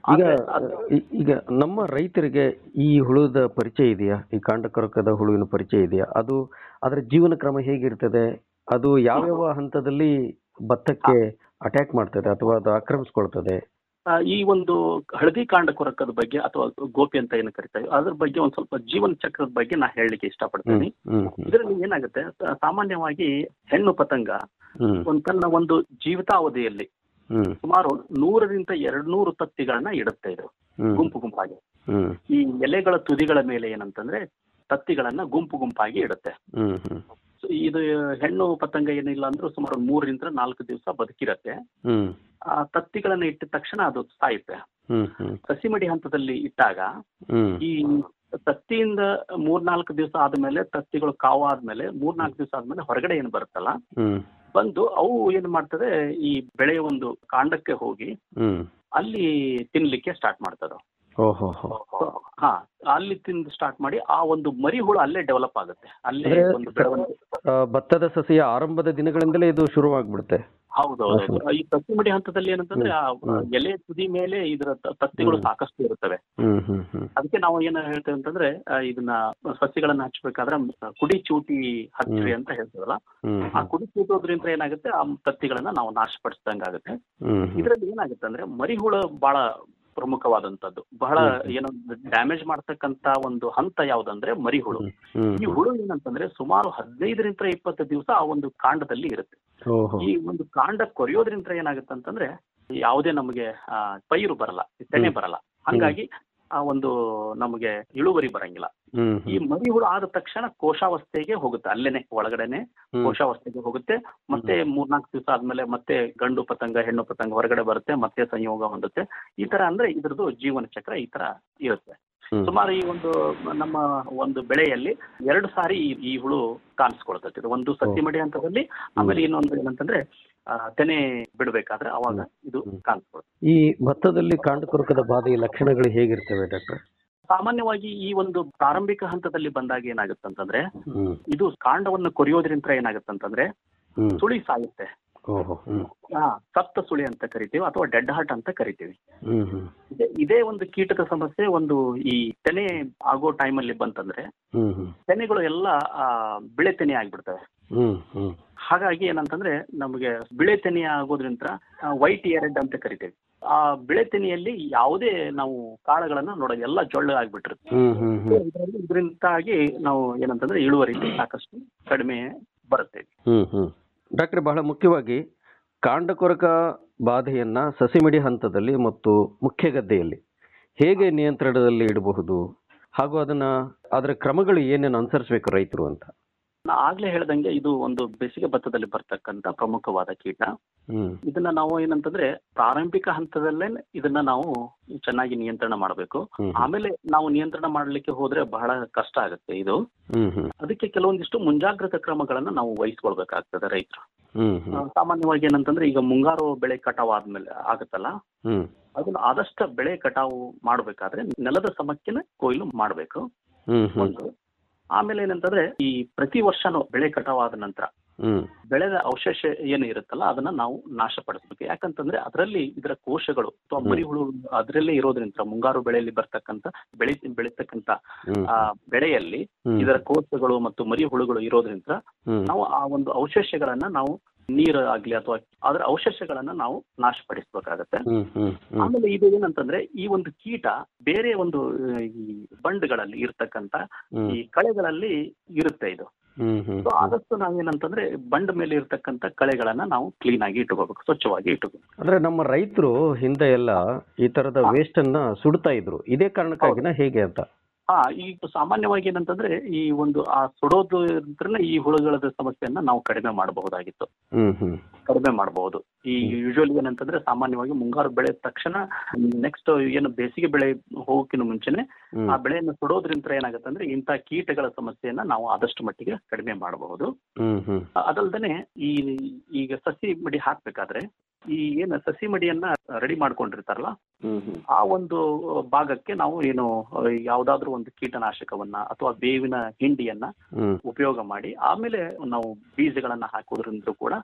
ಈಗ ಆದ್ರೆ ಅದು- ಈ- ಈಗ ನಮ್ಮ ರೈತರಿಗೆ ಈ ಹುಳುದ ಪರಿಚಯ ಇದೆಯಾ ಈ ಕಾಂಡಕೊರಕದ ಹುಳುವಿನ ಪರಿಚಯ ಇದೆಯಾ ಅದು ಅದರ ಜೀವನ ಕ್ರಮ ಹೇಗಿರ್ತದೆ ಅದು ಯಾವ್ಯಾವ ಹಂತದಲ್ಲಿ ಭತ್ತಕ್ಕೆ ಅಟ್ಯಾಕ್ ಮಾಡ್ತದೆ ಅಥವಾ ಅದು ಆಕ್ರಮಿಸ್ಕೊಳ್ತದೆ ಆ, ಈ ಒಂದು ಹಳದಿ ಕಾಂಡ ಕೊರಕದ ಬಗ್ಗೆ ಅಥವಾ ಗೋಪಿ ಅಂತ ಏನು ಕರಿತಾರೆ ಅದ್ರ ಬಗ್ಗೆ ಒಂದ್ ಸ್ವಲ್ಪ ಜೀವನ ಚಕ್ರದ ಬಗ್ಗೆ ನಾ ಹೇಳಲಿಕ್ಕೆ ಹ್ಮ್ ಇಷ್ಟಪಡ್ತೀನಿ ಹ್ಮ್ ಹ್ಮ್ ಇದರಲ್ಲಿ ಏನಾಗುತ್ತೆ ಸ- ಸಾಮಾನ್ಯವಾಗಿ ಹೆಣ್ಣು ಪತಂಗ ಹ್ಮ್ ಒಂದ್ ತನ್ನ ಒಂದು ಜೀವಿತಾವಧಿಯಲ್ಲಿ ಹ್ಮ್ ಸುಮಾರು ನೂರರಿಂದ ಎರಡ್ ನೂರು ತತ್ತಿಗಳನ್ನ ಇಡುತ್ತೆ ಇದು ಹ್ಮ್ ಗುಂಪು ಗುಂಪಾಗಿ ಹ್ಮ್ ಈ ಎಲೆಗಳ ತುದಿಗಳ ಮೇಲೆ ಏನಂತಂದ್ರೆ ತತ್ತಿಗಳನ್ನ ಗುಂಪು ಗುಂಪಾಗಿ ಇಡುತ್ತೆ ಹ್ಮ್ ಹ್ಮ್ So, ಇದು ಹೆಣ್ಣು ಪತಂಗ ಏನಿಲ್ಲ ಅಂದ್ರೂ ಸುಮಾರು ಮೂರರಿಂದ ನಾಲ್ಕು ದಿವಸ ಬದುಕಿರತ್ತೆ ಹ್ಮ್ ಆ ತತ್ತಿಗಳನ್ನ ಇಟ್ಟ ತಕ್ಷಣ ಅದು ಸಾಯುತ್ತೆ ಹ್ಮ್ ಹ್ಮ್ ಸಸಿಮಡಿ ಹಂತದಲ್ಲಿ ಇಟ್ಟಾಗ ಹ್ಮ್ ಈ ತತ್ತಿಯಿಂದ ಮೂರ್ನಾಲ್ಕು ದಿವಸ ಆದ್ಮೇಲೆ ತತ್ತಿಗಳು ಕಾವು ಆದ್ಮೇಲೆ ಮೂರ್ನಾಲ್ಕು ದಿವಸ ಆದ್ಮೇಲೆ ಹೊರಗಡೆ ಏನು ಬರುತ್ತಲ್ಲ ಹ್ಮ್ ಬಂದು ಅವು ಏನ್ ಮಾಡ್ತದೆ ಈ ಬೆಳೆಯ ಒಂದು ಕಾಂಡಕ್ಕೆ ಹೋಗಿ ಹ್ಮ್ ಅಲ್ಲಿ ತಿನ್ಲಿಕ್ಕೆ ಸ್ಟಾರ್ಟ್ ಮಾಡ್ತದೆ ಓಹೋ ಹೋ ಹಾ ಅಲ್ಲಿ ತಿಂದು ಸ್ಟಾರ್ಟ್ ಮಾಡಿ ಆ ಒಂದು ಮರಿ ಹುಳು ಅಲ್ಲೇ ಡೆವಲಪ್ ಆಗುತ್ತೆ ಅಲ್ಲೇ ಅಂದ್ರೆ ಒಂದು ಬೆಳವಣಿಗೆ ಆ, ಭತ್ತದ ಸಸಿಯ ಆರಂಭದ ದಿನಗಳಿಂದಲೇ ಇದು ಶುರುವಾಗ್ಬಿಡುತ್ತೆ ಹೌದೌದು ಈ ತತ್ತಿಮಡಿ ಹಂತದಲ್ಲಿ ಏನಂತಂದ್ರೆ ಆ ಹ್ಮ್. ಎಲೆ ತುದಿ ಮೇಲೆ ಇದರ ತ- ತತ್ತಿಗಳು ಹ್ಮ್. ಸಾಕಷ್ಟು ಇರುತ್ತವೆ ಹ್ಮ್ ಹ್ಮ್ ಹ್ಮ್ ಅದಕ್ಕೆ ನಾವು ಏನ್ ಹೇಳ್ತೇವೆ ಅಂತಂದ್ರೆ ಆ, ಇದನ್ನ ಸಸಿಗಳನ್ನ ಹಚ್ಚಬೇಕಾದ್ರೆ ಕುಡಿ ಚೂಟಿ ಹಚ್ಚಿರಿ ಹ್ಮ್. ಅಂತ ಹೇಳ್ತೀವಲ್ಲ ಹ್ಮ್ ಆ ಕುಡಿ ಚೂಟೋದ್ರಿಂದ ಏನಾಗುತ್ತೆ ಆ ತತ್ತಿಗಳನ್ನ ನಾವು ನಾಶಪಡಿಸಿದಂಗಾಗುತ್ತೆ ಹ್ಮ್ ಹ್ಮ್ ಇದರಲ್ಲಿ ಏನಾಗುತ್ತೆ ಅಂದ್ರೆ ಮರಿಹುಳ ಬಹಳ ಪ್ರಮುಖವಾದಂತದ್ದು ಬಹಳ ಹ್ಮ್. ಏನೋ ಡ್ಯಾಮೇಜ್ ಮಾಡ್ತಕ್ಕಂತ ಒಂದು ಹಂತ ಯಾವ್ದಂದ್ರೆ ಮರಿಹುಳು ಹ್ಮ್ ಈ ಹುಳು ಏನಂತಂದ್ರೆ ಸುಮಾರು ಹದಿನೈದರಿಂದ ಇಪ್ಪತ್ತು ದಿವಸ ಆ ಒಂದು ಕಾಂಡದಲ್ಲಿ ಇರುತ್ತೆ ಓಹೋ ಈ ಒಂದು ಕಾಂಡ ಕೊರೆಯೋದ್ರಿಂದ ಏನಾಗುತ್ತೆ ಅಂತಂದ್ರೆ ಯಾವುದೇ ನಮಗೆ ಆ, ಪೈರು ಬರಲ್ಲ ತೆನೆ ಹ್ಮ್. ಬರಲ್ಲ ಹಂಗಾಗಿ ಆ ಒಂದು ನಮಗೆ ಇಳುವರಿ ಬರಂಗಿಲ್ಲ ಹ್ಮ್ ಈ ಮರಿ ಹುಳು ಆದ ತಕ್ಷಣ ಕೋಶಾವಸ್ಥೆಗೆ ಹೋಗುತ್ತೆ ಅಲ್ಲೇನೆ ಒಳಗಡೆನೆ ಹ್ಮ್ ಕೋಶಾವಸ್ಥೆಗೆ ಹೋಗುತ್ತೆ ಮತ್ತೆ ಮೂರ್ನಾಲ್ಕು ದಿವಸ ಆದ್ಮೇಲೆ ಮತ್ತೆ ಗಂಡು ಪತಂಗ ಹೆಣ್ಣು ಪತಂಗ ಹೊರಗಡೆ ಬರುತ್ತೆ ಮತ್ತೆ ಸಂಯೋಗ ಹೊಂದುತ್ತೆ ಈ ತರ ಅಂದ್ರೆ ಇದ್ರದ್ದು ಜೀವನ ಚಕ್ರ ಈ ತರ ಇರುತ್ತೆ ಹ್ಮ್ ಸುಮಾರು ಈ ಒಂದು ನಮ್ಮ ಒಂದು ಬೆಳೆಯಲ್ಲಿ ಎರಡು ಸಾರಿ ಈ- ಈ ಹುಳು ಕಾಣಿಸ್ಕೊಳ್ತೈತೆ ಇದು ಒಂದು ಸಸಿ ಮಡಿ ಹಂತದಲ್ಲಿ ಆಮೇಲೆ ಇನ್ನೊಂದು ಏನಂತಂದ್ರೆ ಆ, ತೆನೆ ಬಿಡ್ಬೇಕಾದ್ರೆ ಅವಾಗ ಇದು ಹ್ಮ್. ಕಾಣಿಸ್ಕೊಳುತ್ತೆ ಈ ಭತ್ತದಲ್ಲಿ ಕಾಂಡಕೊರಕದ ಬಾಧೆಯ ಲಕ್ಷಣಗಳು ಹೇಗಿರ್ತವೆ ಡಾಕ್ಟರ್ ಸಾಮಾನ್ಯವಾಗಿ ಈ ಒಂದು ಪ್ರಾರಂಭಿಕ ಹಂತದಲ್ಲಿ ಬಂದಾಗ ಏನಾಗುತ್ತಂತಂದ್ರೆ ಹ್ಮ್ ಇದು ಕಾಂಡವನ್ನು ಕೊರಿಯೋದ್ರಿಂದ ಏನಾಗುತ್ತಂತಂದ್ರೆ ಹ್ಮ್ ಸುಳಿ ಸಾಯುತ್ತೆ ಓಹೋ ಹ್ಮ್ ಆ, ಸಪ್ತ ಸುಳಿ ಅಂತ ಕರಿತೀವಿ ಅಥವಾ ಡೆಡ್ ಹಾರ್ಟ್ ಅಂತ ಕರಿತೀವಿ ಹ್ಮ್ ಹ್ಮ್ ಇದೇ- ಇದೇ ಒಂದು ಕೀಟದ ಸಮಸ್ಯೆ ಒಂದು ಈ ತೆನೆ ಆಗೋ ಟೈಮಲ್ಲಿ ಬಂತಂದ್ರೆ ಹ್ಮ್ ಹ್ಮ್ ತೆನೆಗಳು ಎಲ್ಲ ಆ, ಬಿಳೆ ತೆನೆ ಆಗ್ಬಿಡ್ತವೆ ಹ್ಮ್ ಹ್ಮ್ ಹಾಗಾಗಿ ಏನಂತಂದ್ರೆ ನಮಗೆ ಬಿಳೆ ತೆನೆ ಆಗೋದ್ರಿಂದ ವೈಟ್ ಎರಡ್ ಅಂತ ಕರಿತೇವೆ ಆ ಬಿಳೆ ತೆನೆಯಲ್ಲಿ ಯಾವುದೇ ನಾವು ಕಾಳುಗಳನ್ನ ನೋಡೋದು ಎಲ್ಲ ಜೊಳ್ಳು ಆಗ್ಬಿಟ್ಟಿರುತ್ತೆ ಹ್ಮ್ ಹ್ಮ್ ಹ್ಮ್ ಇದರಲ್ಲಿ ಇದರಿಂದಾಗಿ ನಾವು ಏನಂತಂದ್ರೆ ಇಳುವರಿ ಸಾಕಷ್ಟು ಕಡಿಮೆ ಬರುತ್ತೆ ಹ್ಮ್ ಹ್ಮ್ ಡಾಕ್ಟ್ರೆ ಬಹಳ ಮುಖ್ಯವಾಗಿ ಕಾಂಡಕೊರಕ ಬಾಧೆಯನ್ನ ಸಸಿಮಿಡಿ ಹಂತದಲ್ಲಿ ಮತ್ತು ಮುಖ್ಯ ಗದ್ದೆಯಲ್ಲಿ ಹೇಗೆ ನಿಯಂತ್ರಣದಲ್ಲಿ ಇಡಬಹುದು ಹಾಗೂ ಅದನ್ನ ಅದರ ಕ್ರಮಗಳು ಏನೇನು ಅನುಸರಿಸಬೇಕು ರೈತರು ಅಂತ ನಾ ಆಗ್ಲೇ ಹೇಳ್ದಂಗೆ ಇದು ಒಂದು ಬೇಸಿಗೆ ಭತ್ತದಲ್ಲಿ ಬರ್ತಕ್ಕಂತ ಪ್ರಮುಖವಾದ ಕೀಟ ಹ್ಮ್ ಇದನ್ನ ನಾವು ಏನಂತಂದ್ರೆ ಪ್ರಾರಂಭಿಕ ಹಂತದಲ್ಲೇ ಇದನ್ನ ನಾವು ಚೆನ್ನಾಗಿ ನಿಯಂತ್ರಣ ಮಾಡಬೇಕು ಹ್ಮ್ ಆಮೇಲೆ ನಾವು ನಿಯಂತ್ರಣ ಮಾಡಲಿಕ್ಕೆ ಹೋದ್ರೆ ಬಹಳ ಕಷ್ಟ ಆಗುತ್ತೆ ಇದು ಹ್ಮ್ ಹ್ಮ್ ಅದಕ್ಕೆ ಕೆಲವೊಂದಿಷ್ಟು ಮುಂಜಾಗ್ರತಾ ಕ್ರಮಗಳನ್ನ ನಾವು ವಹಿಸ್ಕೊಳ್ಬೇಕಾಗ್ತದೆ ರೈತರು ಹ್ಮ್ ಆ, ಹ್ಮ್ ಸಾಮಾನ್ಯವಾಗಿ ಏನಂತಂದ್ರೆ ಈಗ ಮುಂಗಾರು ಬೆಳೆ ಕಟಾವ್ ಆದ್ಮೇಲೆ ಆಗುತ್ತಲ್ಲ ಹ್ಮ್ ಅದನ್ನ ಆದಷ್ಟು ಬೆಳೆ ಕಟಾವು ಮಾಡಬೇಕಾದ್ರೆ ನೆಲದ ಸಮಕ್ಕಿನ ಕೊಯ್ಲು ಮಾಡಬೇಕು ಹ್ಮ್ ಹ್ಮ್ ಒಂದು ಆಮೇಲೆ ಏನಂತಂದ್ರೆ ಈ ಪ್ರತಿ ವರ್ಷನೂ ಬೆಳೆ ಕಟಾವ್ ಆದ ನಂತರ ಹ್ಮ್ ಬೆಳೆದ ಅವಶೇಷ ಏನು ಇರುತ್ತಲ್ಲ ಅದನ್ನ ನಾವು ನಾಶಪಡಿಸ್ಬೇಕು ಯಾಕಂತಂದ್ರೆ ಅದರಲ್ಲಿ ಇದರ ಕೋಶಗಳು ಅಥವಾ ಹ್ಮ್. ಮರಿಹುಳು ಅದರಲ್ಲೇ ಇರೋದ್ರಿಂದ ಮುಂಗಾರು ಬೆಳೆಯಲ್ಲಿ ಬರ್ತಕ್ಕಂತ ಬೆಳೆ ಬೆಳೀತಕ್ಕಂತ ಹ್ಮ್ ಆ ಬೆಳೆಯಲ್ಲಿ ಹ್ಮ್ ಇದರ ಕೋಶಗಳು ಮತ್ತು ಮರಿಹುಳುಗಳು ಇರೋದ್ರಿಂದ ಹ್ಮ್ ನಾವು ಆ ಒಂದು ಅವಶೇಷಗಳನ್ನ ನಾವು ನೀರು ಆಗ್ಲಿ ಅಥವಾ ಅದರ ಅವಶೇಷಗಳನ್ನ ನಾವು ನಾಶಪಡಿಸ್ಬೇಕಾಗತ್ತೆ ಹ್ಮ್ ಹ್ಮ್ ಹ್ಮ್ ಆಮೇಲೆ ಇದು ಏನಂತಂದ್ರೆ ಈ ಒಂದು ಕೀಟ ಬೇರೆ ಒಂದು ಆ, ಈ ಬಂಡ್ಗಳಲ್ಲಿ ಇರ್ತಕ್ಕಂತ ಹ್ಮ್ ಈ ಕಳೆಗಳಲ್ಲಿ ಇರುತ್ತೆ ಇದು ಹ್ಮ್ ಹ್ಮ್ ಸೊ ಆದಷ್ಟು ನಾವೇನಂತಂದ್ರೆ ಬಂಡ್ ಮೇಲೆ ಇರ್ತಕ್ಕಂತ ಕಳೆಗಳನ್ನ ನಾವು ಕ್ಲೀನ್ ಆಗಿ ಇಟ್ಕೋಬೇಕು ಸ್ವಚ್ಛವಾಗಿ ಇಟ್ಕೋಬೇಕು ಅಂದ್ರೆ ನಮ್ಮ ರೈತರು ಹಿಂದೆ ಎಲ್ಲ ಈ ತರದ ವೇಸ್ಟ್ ಅನ್ನ ಸುಡ್ತಾ ಇದ್ರು ಇದೇ ಕಾರಣಕ್ಕಾಗಿನ ಹೇಗೆ ಅಂತ ಹಾ ಈಗ ಸಾಮಾನ್ಯವಾಗಿ ಏನಂತಂದ್ರೆ ಈ ಒಂದು ಆ ಸುಡೋದು ಈ ಹುಳುಗಳ ಸಮಸ್ಯೆಯನ್ನ ನಾವು ಕಡಿಮೆ ಮಾಡಬಹುದಾಗಿತ್ತು ಹ್ಮ್ ಹ್ಮ್ ಕಡಿಮೆ ಮಾಡಬಹುದು ಈ ಯೂಶುವಲಿ ಏನಂತಂದ್ರೆ ಸಾಮಾನ್ಯವಾಗಿ ಮುಂಗಾರು ಬೆಳೆ ತಕ್ಷಣ ನೆಕ್ಸ್ಟ್ ಏನು ಬೇಸಿಗೆ ಬೆಳೆ ಹೋಗೋಕ್ಕಿಂತ ಮುಂಚೆನೆ ಹ್ಮ್ ಆ ಬೆಳೆಯನ್ನು ಸುಡೋದ್ರಿಂದ ಏನಾಗುತ್ತೆ ಅಂದ್ರೆ ಇಂಥ ಕೀಟಗಳ ಸಮಸ್ಯೆಯನ್ನ ನಾವು ಆದಷ್ಟು ಮಟ್ಟಿಗೆ ಕಡಿಮೆ ಮಾಡಬಹುದು ಹ್ಮ್ ಹ್ಮ್ ಅದಲ್ದೇನೆ ಈ ಈಗ ಸಸಿ ಮಡಿ ಹಾಕ್ಬೇಕಾದ್ರೆ ಈ ಏನು ಸಸಿ ಮಡಿಯನ್ನ ರೆಡಿ ಮಾಡ್ಕೊಂಡಿರ್ತಾರಲ್ಲ ಹ್ಮ್ ಹ್ಮ್ ಆ ಒಂದು ಭಾಗಕ್ಕೆ ನಾವು ಏನು ಯಾವ್ದಾದ್ರು ಒಂದು ಕೀಟನಾಶಕವನ್ನ ಅಥವಾ ಬೇವಿನ ಹಿಂಡಿಯನ್ನ ಹ್ಮ್ ಉಪಯೋಗ ಮಾಡಿ ಆಮೇಲೆ ನಾವು ಬೀಜಗಳನ್ನ ಹಾಕೋದ್ರಿಂದ ಕೂಡ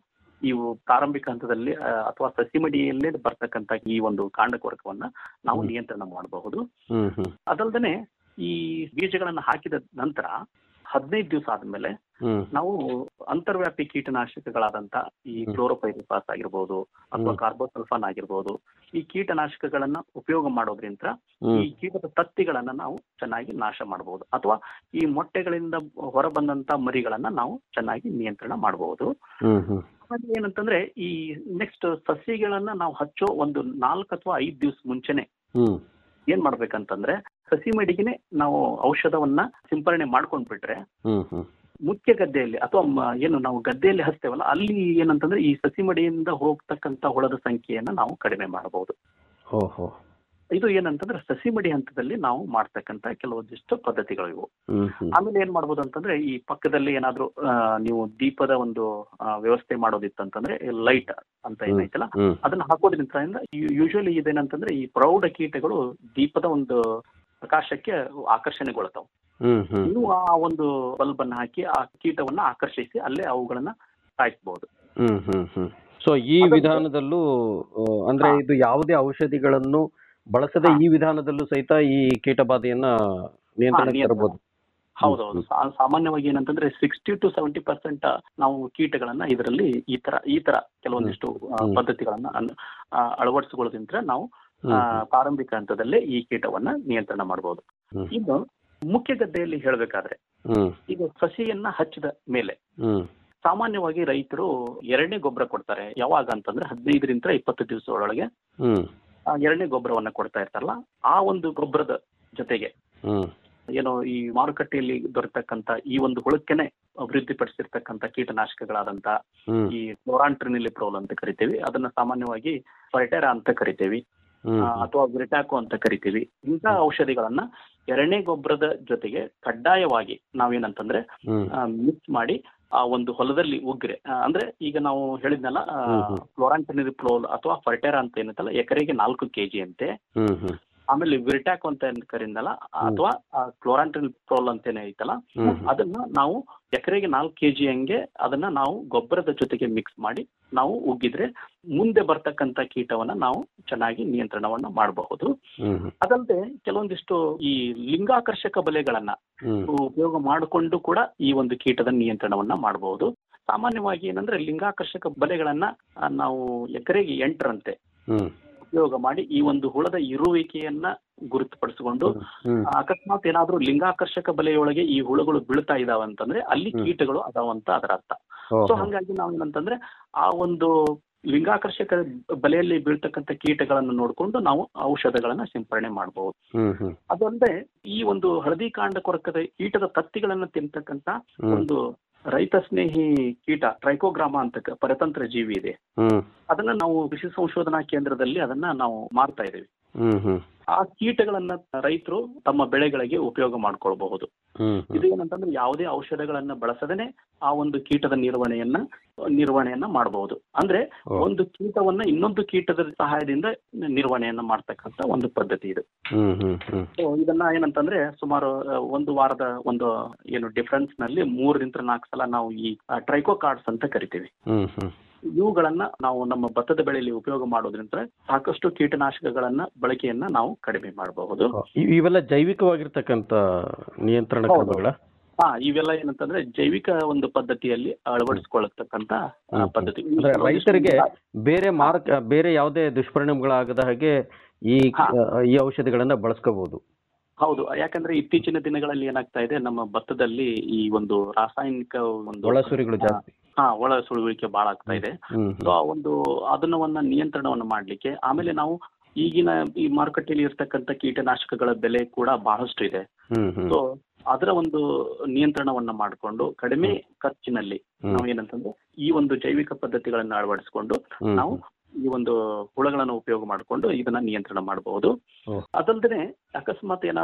ಇವು ಪ್ರಾರಂಭಿಕ ಹಂತದಲ್ಲಿ ಆ, ಅಥವಾ ಸಸಿಮಡಿಯಲ್ಲೇ ಬರ್ತಕ್ಕಂತ ಈ ಒಂದು ಕಾಂಡ ಕೊರಕವನ್ನ ನಾವು ಹ್ಮ್. ನಿಯಂತ್ರಣ ಮಾಡಬಹುದು ಹ್ಮ್ ಹ್ಮ್ ಅದಲ್ದೇನೆ ಈ ಬೀಜಗಳನ್ನ ಹಾಕಿದ ನಂತರ ಹದಿನೈದು ದಿವಸ ಆದ್ಮೇಲೆ ಹ್ಮ್ ನಾವು ಅಂತರ್ವ್ಯಾಪಿ ಕೀಟನಾಶಕಗಳಾದಂತ ಈ ಹ್ಮ್. ಕ್ಲೋರೋಪೈರಿಫಾಸ್ ಆಗಿರ್ಬೋದು ಅಥವಾ ಹ್ಮ್. ಕಾರ್ಬೋಸಲ್ಫಾನ್ ಆಗಿರ್ಬೋದು ಈ ಕೀಟನಾಶಕಗಳನ್ನ ಉಪಯೋಗ ಮಾಡೋದ್ರಿಂದ ಈ ಹ್ಮ್ ಕೀಟದ ತತ್ತಿಗಳನ್ನ ನಾವು ಚೆನ್ನಾಗಿ ನಾಶ ಮಾಡಬಹುದು ಅಥವಾ ಈ ಮೊಟ್ಟೆಗಳಿಂದ ಹೊರಬಂದಂತ ಮರಿಗಳನ್ನ ನಾವು ಚೆನ್ನಾಗಿ ನಿಯಂತ್ರಣ ಮಾಡಬಹುದು ಹ್ಮ್ ಹ್ಮ್ ಆಮೇಲೆ ಏನಂತಂದ್ರೆ ಈ ನೆಕ್ಸ್ಟ್ ಸಸಿಗಳನ್ನ ನಾವು ಹಚ್ಚೋ ಒಂದು ನಾಲ್ಕು ಅಥವಾ ಐದು ದಿವಸ ಮುಂಚೆನೆ ಹ್ಮ್ ಏನ್ ಮಾಡ್ಬೇಕಂತಂದ್ರೆ ಸಸಿ ಮಡಿಗೆನೆ ನಾವು ಔಷಧವನ್ನ ಸಿಂಪರಣೆ ಮಾಡ್ಕೊಂಡ್ಬಿಟ್ರೆ ಹ್ಮ್ ಹ್ಮ್ ಮುಖ್ಯ ಗದ್ದೆಯಲ್ಲಿ ಅಥವಾ ಮ- ಏನು ನಾವು ಗದ್ದೆಯಲ್ಲಿ ಹಚ್ತೇವಲ್ಲ ಅಲ್ಲಿ ಏನಂತಂದ್ರೆ ಈ ಸಸಿ ಮಡಿಯಿಂದ ಹೋಗ್ತಕ್ಕಂತ ಹುಳದ ಸಂಖ್ಯೆಯನ್ನ ನಾವು ಕಡಿಮೆ ಮಾಡಬಹುದು ಓಹೋ ಇದು ಏನಂತಂದ್ರೆ ಸಸಿ ಮಡಿ ಹಂತದಲ್ಲಿ ನಾವು ಮಾಡ್ತಕ್ಕಂತ ಕೆಲವೊಂದಿಷ್ಟು ಪದ್ಧತಿಗಳು ಇವು ಹ್ಮ್ ಹ್ಮ್ ಆಮೇಲೆ ಏನ್ ಮಾಡ್ಬೋದು ಅಂತಂದ್ರೆ ಈ ಪಕ್ಕದಲ್ಲಿ ಏನಾದ್ರೂ ಆ, ನೀವು ದೀಪದ ಒಂದು ಆ, ವ್ಯವಸ್ಥೆ ಮಾಡೋದಿತ್ತಂತಂದ್ರೆ ಲೈಟ್ ಅಂತ ಏನೈತಲ್ಲ ಹ್ಮ್ ಅದನ್ನ ಹಾಕೋದ್ರಿಂದ ಯೂಶುವಲಿ ಇದೇನಂತಂದ್ರೆ ಈ ಪ್ರೌಢ ಕೀಟಗಳು ದೀಪದ ಒಂದು ಪ್ರಕಾಶಕ್ಕೆ ಆಕರ್ಷಣೆಗೊಳ್ತಾವ ಹ್ಮ್ ಹ್ಮ್ ನೀವು ಆ ಒಂದು ಬಲ್ಬ್ ಅನ್ನ ಹಾಕಿ ಆ ಕೀಟವನ್ನ ಆಕರ್ಷಿಸಿ ಅಲ್ಲೇ ಅವುಗಳನ್ನ ಸಾಯಿಸಬಹುದು ಹ್ಮ್ ಹ್ಮ್ ಹ್ಮ್ ಸೊ ಈ ಅದೊಂದು- ವಿಧಾನದಲ್ಲೂ ಆ, ಅಂದ್ರೆ ಹಾ. ಇದು ಯಾವುದೇ ಔಷಧಿಗಳನ್ನು ಬಳಸದೆ ಹಾ. ಈ ವಿಧಾನದಲ್ಲೂ ಸಹಿತ ಈ ಕೀಟಬಾಧೆಯನ್ನ ನಿಯಂತ್ರಣಕ್ಕೆ ನಿಯಂತ್ರಣ. ತರಬಹುದು ಹೌದೌದು ಸಾ- ಸಾಮಾನ್ಯವಾಗಿ ಏನಂತಂದ್ರೆ ಸಿಕ್ಸ್ಟಿ ಟು ಸೆವೆಂಟಿ ಪರ್ಸೆಂಟ್ ನಾವು ಕೀಟಗಳನ್ನ ಇದರಲ್ಲಿ ಈ ತರ ಈ ತರ ಕೆಲವೊಂದಿಷ್ಟು ಆ, ಹ್ಮ್. ಪದ್ಧತಿಗಳನ್ನ ಅನ್- ಆ, ಅಳವಡಿಸಿಕೊಳ್ಳೋದ್ರಿಂದ ನಾವು ಆ, ಹ್ಮ್ ಪ್ರಾರಂಭಿಕ ಹಂತದಲ್ಲೇ ಈ ಕೀಟವನ್ನ ನಿಯಂತ್ರಣ ಮಾಡಬಹುದು ಹ್ಮ್. ಇನ್ನು ಮುಖ್ಯ ಗದ್ದೆಯಲ್ಲಿ ಹೇಳ್ಬೇಕಾದ್ರೆ ಹ್ಮ್ ಈಗ ಸಸಿಯನ್ನ ಹಚ್ಚಿದ ಮೇಲೆ ಹ್ಮ್ ಸಾಮಾನ್ಯವಾಗಿ ರೈತರು ಎರಡನೇ ಗೊಬ್ಬರ ಕೊಡ್ತಾರೆ ಯಾವಾಗ ಅಂತಂದ್ರೆ ಹದಿನೈದರಿಂದ ಇಪ್ಪತ್ತು ದಿವಸ ಒಳಗೆ ಹ್ಮ್ ಆ ಎರಡನೇ ಗೊಬ್ಬರವನ್ನ ಕೊಡ್ತಾ ಇರ್ತಾರಲ್ಲ ಆ ಒಂದು ಗೊಬ್ಬರದ ಜೊತೆಗೆ ಹ್ಮ್ ಏನೋ ಈ ಮಾರುಕಟ್ಟೆಯಲ್ಲಿ ದೊರೆತಕ್ಕಂತ ಈ ಒಂದು ಹುಳಕ್ಕೆನೆ ಅಭಿವೃದ್ಧಿಪಡಿಸಿರ್ತಕ್ಕಂಥ ಕೀಟನಾಶಕಗಳಾದಂತ ಹ್ಮ್ ಈ ಕ್ಲೋರಾಂಟ್ರಿನಿಲಿಪ್ರೋಲ್ ಅಂತ ಕರಿತೀವಿ ಅದನ್ನ ಸಾಮಾನ್ಯವಾಗಿ ಫರ್ಟೆರಾ ಅಂತ ಕರಿತೀವಿ ಹ್ಮ್ ಆ, ಅಥವಾ ಗ್ರಿಟಾಕೋ ಅಂತ ಕರಿತೀವಿ ಇಂಥ ಔಷಧಿಗಳನ್ನ ಎರಡನೇ ಗೊಬ್ಬರದ ಜೊತೆಗೆ ಕಡ್ಡಾಯವಾಗಿ ನಾವೇನಂತಂದ್ರೆ ಹ್ಮ್ ಮಿಕ್ಸ್ ಮಾಡಿ ಆ ಒಂದು ಹೊಲದಲ್ಲಿ ಉಗ್ರೆ ಆ, ಅಂದ್ರೆ ಈಗ ನಾವು ಹೇಳಿದ್ನಲ್ಲ ಹ್ಮ್, ಹ್ಮ್. ಕ್ಲೋರಾಂಟಿನಿರಿಪ್ರೋಲ್ ಅಥವಾ ಫರ್ಟೆರಾ ಅಂತ ಏನಂತಲ್ಲ ಎಕರೆಗೆ ನಾಲ್ಕು ಕೆಜಿ ಅಂತೆ ಹ್ಮ್ ಹ್ಮ್ ಆಮೇಲೆ ವಿರ್ಟ್ಯಾಕ್ ಅಂತ ಏನ್ ಕರೀನಲ್ಲ ಅಥವಾ ಕ್ಲೋರಾಂಟಿನಿರಿಪ್ರೋಲ್ ಅಂತೇನೆ ಐತಲ್ಲ ಹ್ಮ್ ಹ್ಮ್. ಅದನ್ನ ನಾವು ಎಕರೆಗೆ ನಾಲ್ಕು ಕೆಜಿ ಹಂಗೆ ಅದನ್ನ ನಾವು ಗೊಬ್ಬರದ ಜೊತೆಗೆ ಮಿಕ್ಸ್ ಮಾಡಿ ನಾವು ಉಗ್ಗಿದ್ರೆ ಮುಂದೆ ಬರ್ತಕ್ಕಂತ ಕೀಟವನ್ನ ನಾವು ಚೆನ್ನಾಗಿ ನಿಯಂತ್ರಣವನ್ನ ಮಾಡಬಹುದು ಹ್ಮ್ ಹ್ಮ್ ಅದಲ್ಲದೆ ಕೆಲವೊಂದಿಷ್ಟು ಈ ಲಿಂಗಾಕರ್ಷಕ ಬಲೆಗಳನ್ನ ಹ್ಮ್ ಉಪಯೋಗ ಮಾಡಿಕೊಂಡು ಕೂಡ ಈ ಒಂದು ಕೀಟದ ನಿಯಂತ್ರಣವನ್ನ ಮಾಡಬಹುದು ಸಾಮಾನ್ಯವಾಗಿ ಏನಂದ್ರೆ ಲಿಂಗಾಕರ್ಷಕ ಬಲೆಗಳನ್ನ ಆ, ನಾವು ಎಕರೆಗೆ ಎಂಟರಂತೆ ಹ್ಮ್ ಉಪಯೋಗ ಮಾಡಿ ಈ ಒಂದು ಹುಳದ ಇರುವಿಕೆಯನ್ನ ಗುರುತುಪಡಿಸಿಕೊಂಡು ಹ್ಮ್ ಆ, ಅಕಸ್ಮಾತ್ ಏನಾದ್ರೂ ಲಿಂಗಾಕರ್ಷಕ ಬಲೆಯೊಳಗೆ ಈ ಹುಳುಗಳು ಬೀಳ್ತಾ ಇದಾವ ಅಂತಂದ್ರೆ ಅಲ್ಲಿ ಹ್ಮ್. ಕೀಟಗಳು ಅದಾವಂತ ಅದರ ಅರ್ಥ ಓಹೋ. ಸೊ ಹಂಗಾಗಿ ನಾವು ಏನಂತಂದ್ರೆ ಆ ಒಂದು ಲಿಂಗಾಕರ್ಷಕ ಬಲೆಯಲ್ಲಿ ಬೀಳ್ತಕ್ಕಂಥ ಕೀಟಗಳನ್ನು ನೋಡಿಕೊಂಡು ನಾವು ಔಷಧಗಳನ್ನ ಸಿಂಪರಣೆ ಮಾಡಬಹುದು ಹ್ಮ್ ಹ್ಮ್ ಅದಲ್ಲದೆ ಈ ಒಂದು ಹಳದಿ ಕಾಂಡ ಕೊರಕದ ಕೀಟದ ತತ್ತಿಗಳನ್ನ ತಿಂತಕ್ಕಂತ ಹ್ಮ್ ಒಂದು ರೈತ ಸ್ನೇಹಿ ಕೀಟ ಟ್ರೈಕೋಗ್ರಾಮ ಅಂತ ಕ- ಪರತಂತ್ರ ಜೀವಿ ಇದೆ ಹ್ಮ್ ಅದನ್ನ ನಾವು ಕೃಷಿ ಸಂಶೋಧನಾ ಕೇಂದ್ರದಲ್ಲಿ ಅದನ್ನ ನಾವು ಮಾರ್ತಾ ಇದ್ದೀವಿ ಹ್ಮ್ ಹ್ಮ್ ಆ ಕೀಟಗಳನ್ನ ರೈತರು ತಮ್ಮ ಬೆಳೆಗಳಿಗೆ ಉಪಯೋಗ ಮಾಡ್ಕೊಳ್ಬಹುದು ಹ್ಮ್ ಇದು ಏನಂತಂದ್ರೆ ಯಾವುದೇ ಔಷಧಗಳನ್ನ ಬಳಸದೇನೆ ಆ ಒಂದು ಕೀಟದ ನಿರ್ವಹಣೆಯನ್ನ ನಿರ್ವಹಣೆಯನ್ನ ಮಾಡಬಹುದು ಅಂದ್ರೆ ಓ. ಒಂದು ಕೀಟವನ್ನ ಇನ್ನೊಂದು ಕೀಟದ ಸಹಾಯದಿಂದ ನಿರ್ವಹಣೆಯನ್ನ ಮಾಡ್ತಕ್ಕಂತ ಒಂದು ಪದ್ಧತಿ ಇದು ಹ್ಮ್ ಹ್ಮ್ ಹ್ಮ್ So, ಇದನ್ನ ಏನಂತಂದ್ರೆ ಸುಮಾರು ಆ, ಒಂದು ವಾರದ ಒಂದು ಏನು ಡಿಫರೆನ್ಸ್ ನಲ್ಲಿ ಮೂರರಿಂದ ನಾಲ್ಕು ಸಲ ನಾವು ಈ ಟ್ರೈಕೋ ಕಾರ್ಡ್ಸ್ ಅಂತ ಕರಿತೀವಿ ಹ್ಮ್ ಹ್ಮ್ ಇವುಗಳನ್ನ ನಾವು ನಮ್ಮ ಭತ್ತದ ಬೆಳೆಯಲ್ಲಿ ಉಪಯೋಗ ಮಾಡೋದ್ರಿಂದ ಸಾಕಷ್ಟು ಕೀಟನಾಶಕಗಳನ್ನ ಬಳಕೆಯನ್ನ ನಾವು ಕಡಿಮೆ ಮಾಡಬಹುದು ಇ- ಇವೆಲ್ಲ ಜೈವಿಕವಾಗಿರ್ತಕ್ಕಂಥ ನಿಯಂತ್ರಣ ಹೌದು. ಕ್ರಮಗಳ ಹಾ ಇವೆಲ್ಲ ಏನಂತಂದ್ರೆ ಜೈವಿಕ ಒಂದು ಪದ್ಧತಿಯಲ್ಲಿ ಅಳವಡಿಸಿಕೊಳ್ಳತಕ್ಕಂತ ಆ, ಹ್ಮ್. ಪದ್ಧತಿ ಅಂದ್ರೆ ರೈತರಿಗೆ ಬೇರೆ ಮಾರಕ ಬೇರೆ ಯಾವುದೇ ದುಷ್ಪರಿಣಾಮಗಳಾಗದ ಹಾಗೆ ಈ ಹಾ. ಈ ಔಷಧಿಗಳನ್ನ ಬಳಸ್ಕೋಬಹುದು ಹೌದು ಯಾಕಂದ್ರೆ ಇತ್ತೀಚಿನ ದಿನಗಳಲ್ಲಿ ಏನಾಗ್ತಾ ಇದೆ ನಮ್ಮ ಭತ್ತದಲ್ಲಿ ಈ ಒಂದು ರಾಸಾಯನಿಕ ಒಂದು ಒಳಸುರಿಗಳು ಜಾಸ್ತಿ ಹಾ ಒಳ ಸುಳುವಿಕೆ ಬಹಳ ಆಗ್ತಾ ಇದೆ ಹ್ಮ್ ಸೊ ಆ ಒಂದು ಅದನ್ನವನ್ನ ನಿಯಂತ್ರಣವನ್ನ ಮಾಡ್ಲಿಕ್ಕೆ ಆಮೇಲೆ ನಾವು ಈಗಿನ ಈ ಮಾರುಕಟ್ಟೆಯಲ್ಲಿ ಇರ್ತಕ್ಕಂಥ ಕೀಟನಾಶಕಗಳ ಬೆಲೆ ಕೂಡ ಬಹಳಷ್ಟು ಇದೆ ಹ್ಮ್ ಹ್ಮ್ ಸೊ ಅದರ ಒಂದು ನಿಯಂತ್ರಣವನ್ನ ಮಾಡಿಕೊಂಡು ಕಡಿಮೆ ಖರ್ಚಿನಲ್ಲಿ ಹ್ಮ್. ನಾವು ಏನಂತಂದ್ರೆ ಈ ಒಂದು ಜೈವಿಕ ಪದ್ಧತಿಗಳನ್ನ ಅಳವಡಿಸಿಕೊಂಡು ಹ್ಮ್. ನಾವು ಈ ಒಂದು ಹುಳಗಳನ್ನು ಉಪಯೋಗ ಮಾಡಿಕೊಂಡು ಇದನ್ನ ನಿಯಂತ್ರಣ ಮಾಡಬಹುದು ಓ. ಅದಲ್ದೇ ಅಕಸ್ಮಾತ್ ಏನಾದ್ರೂ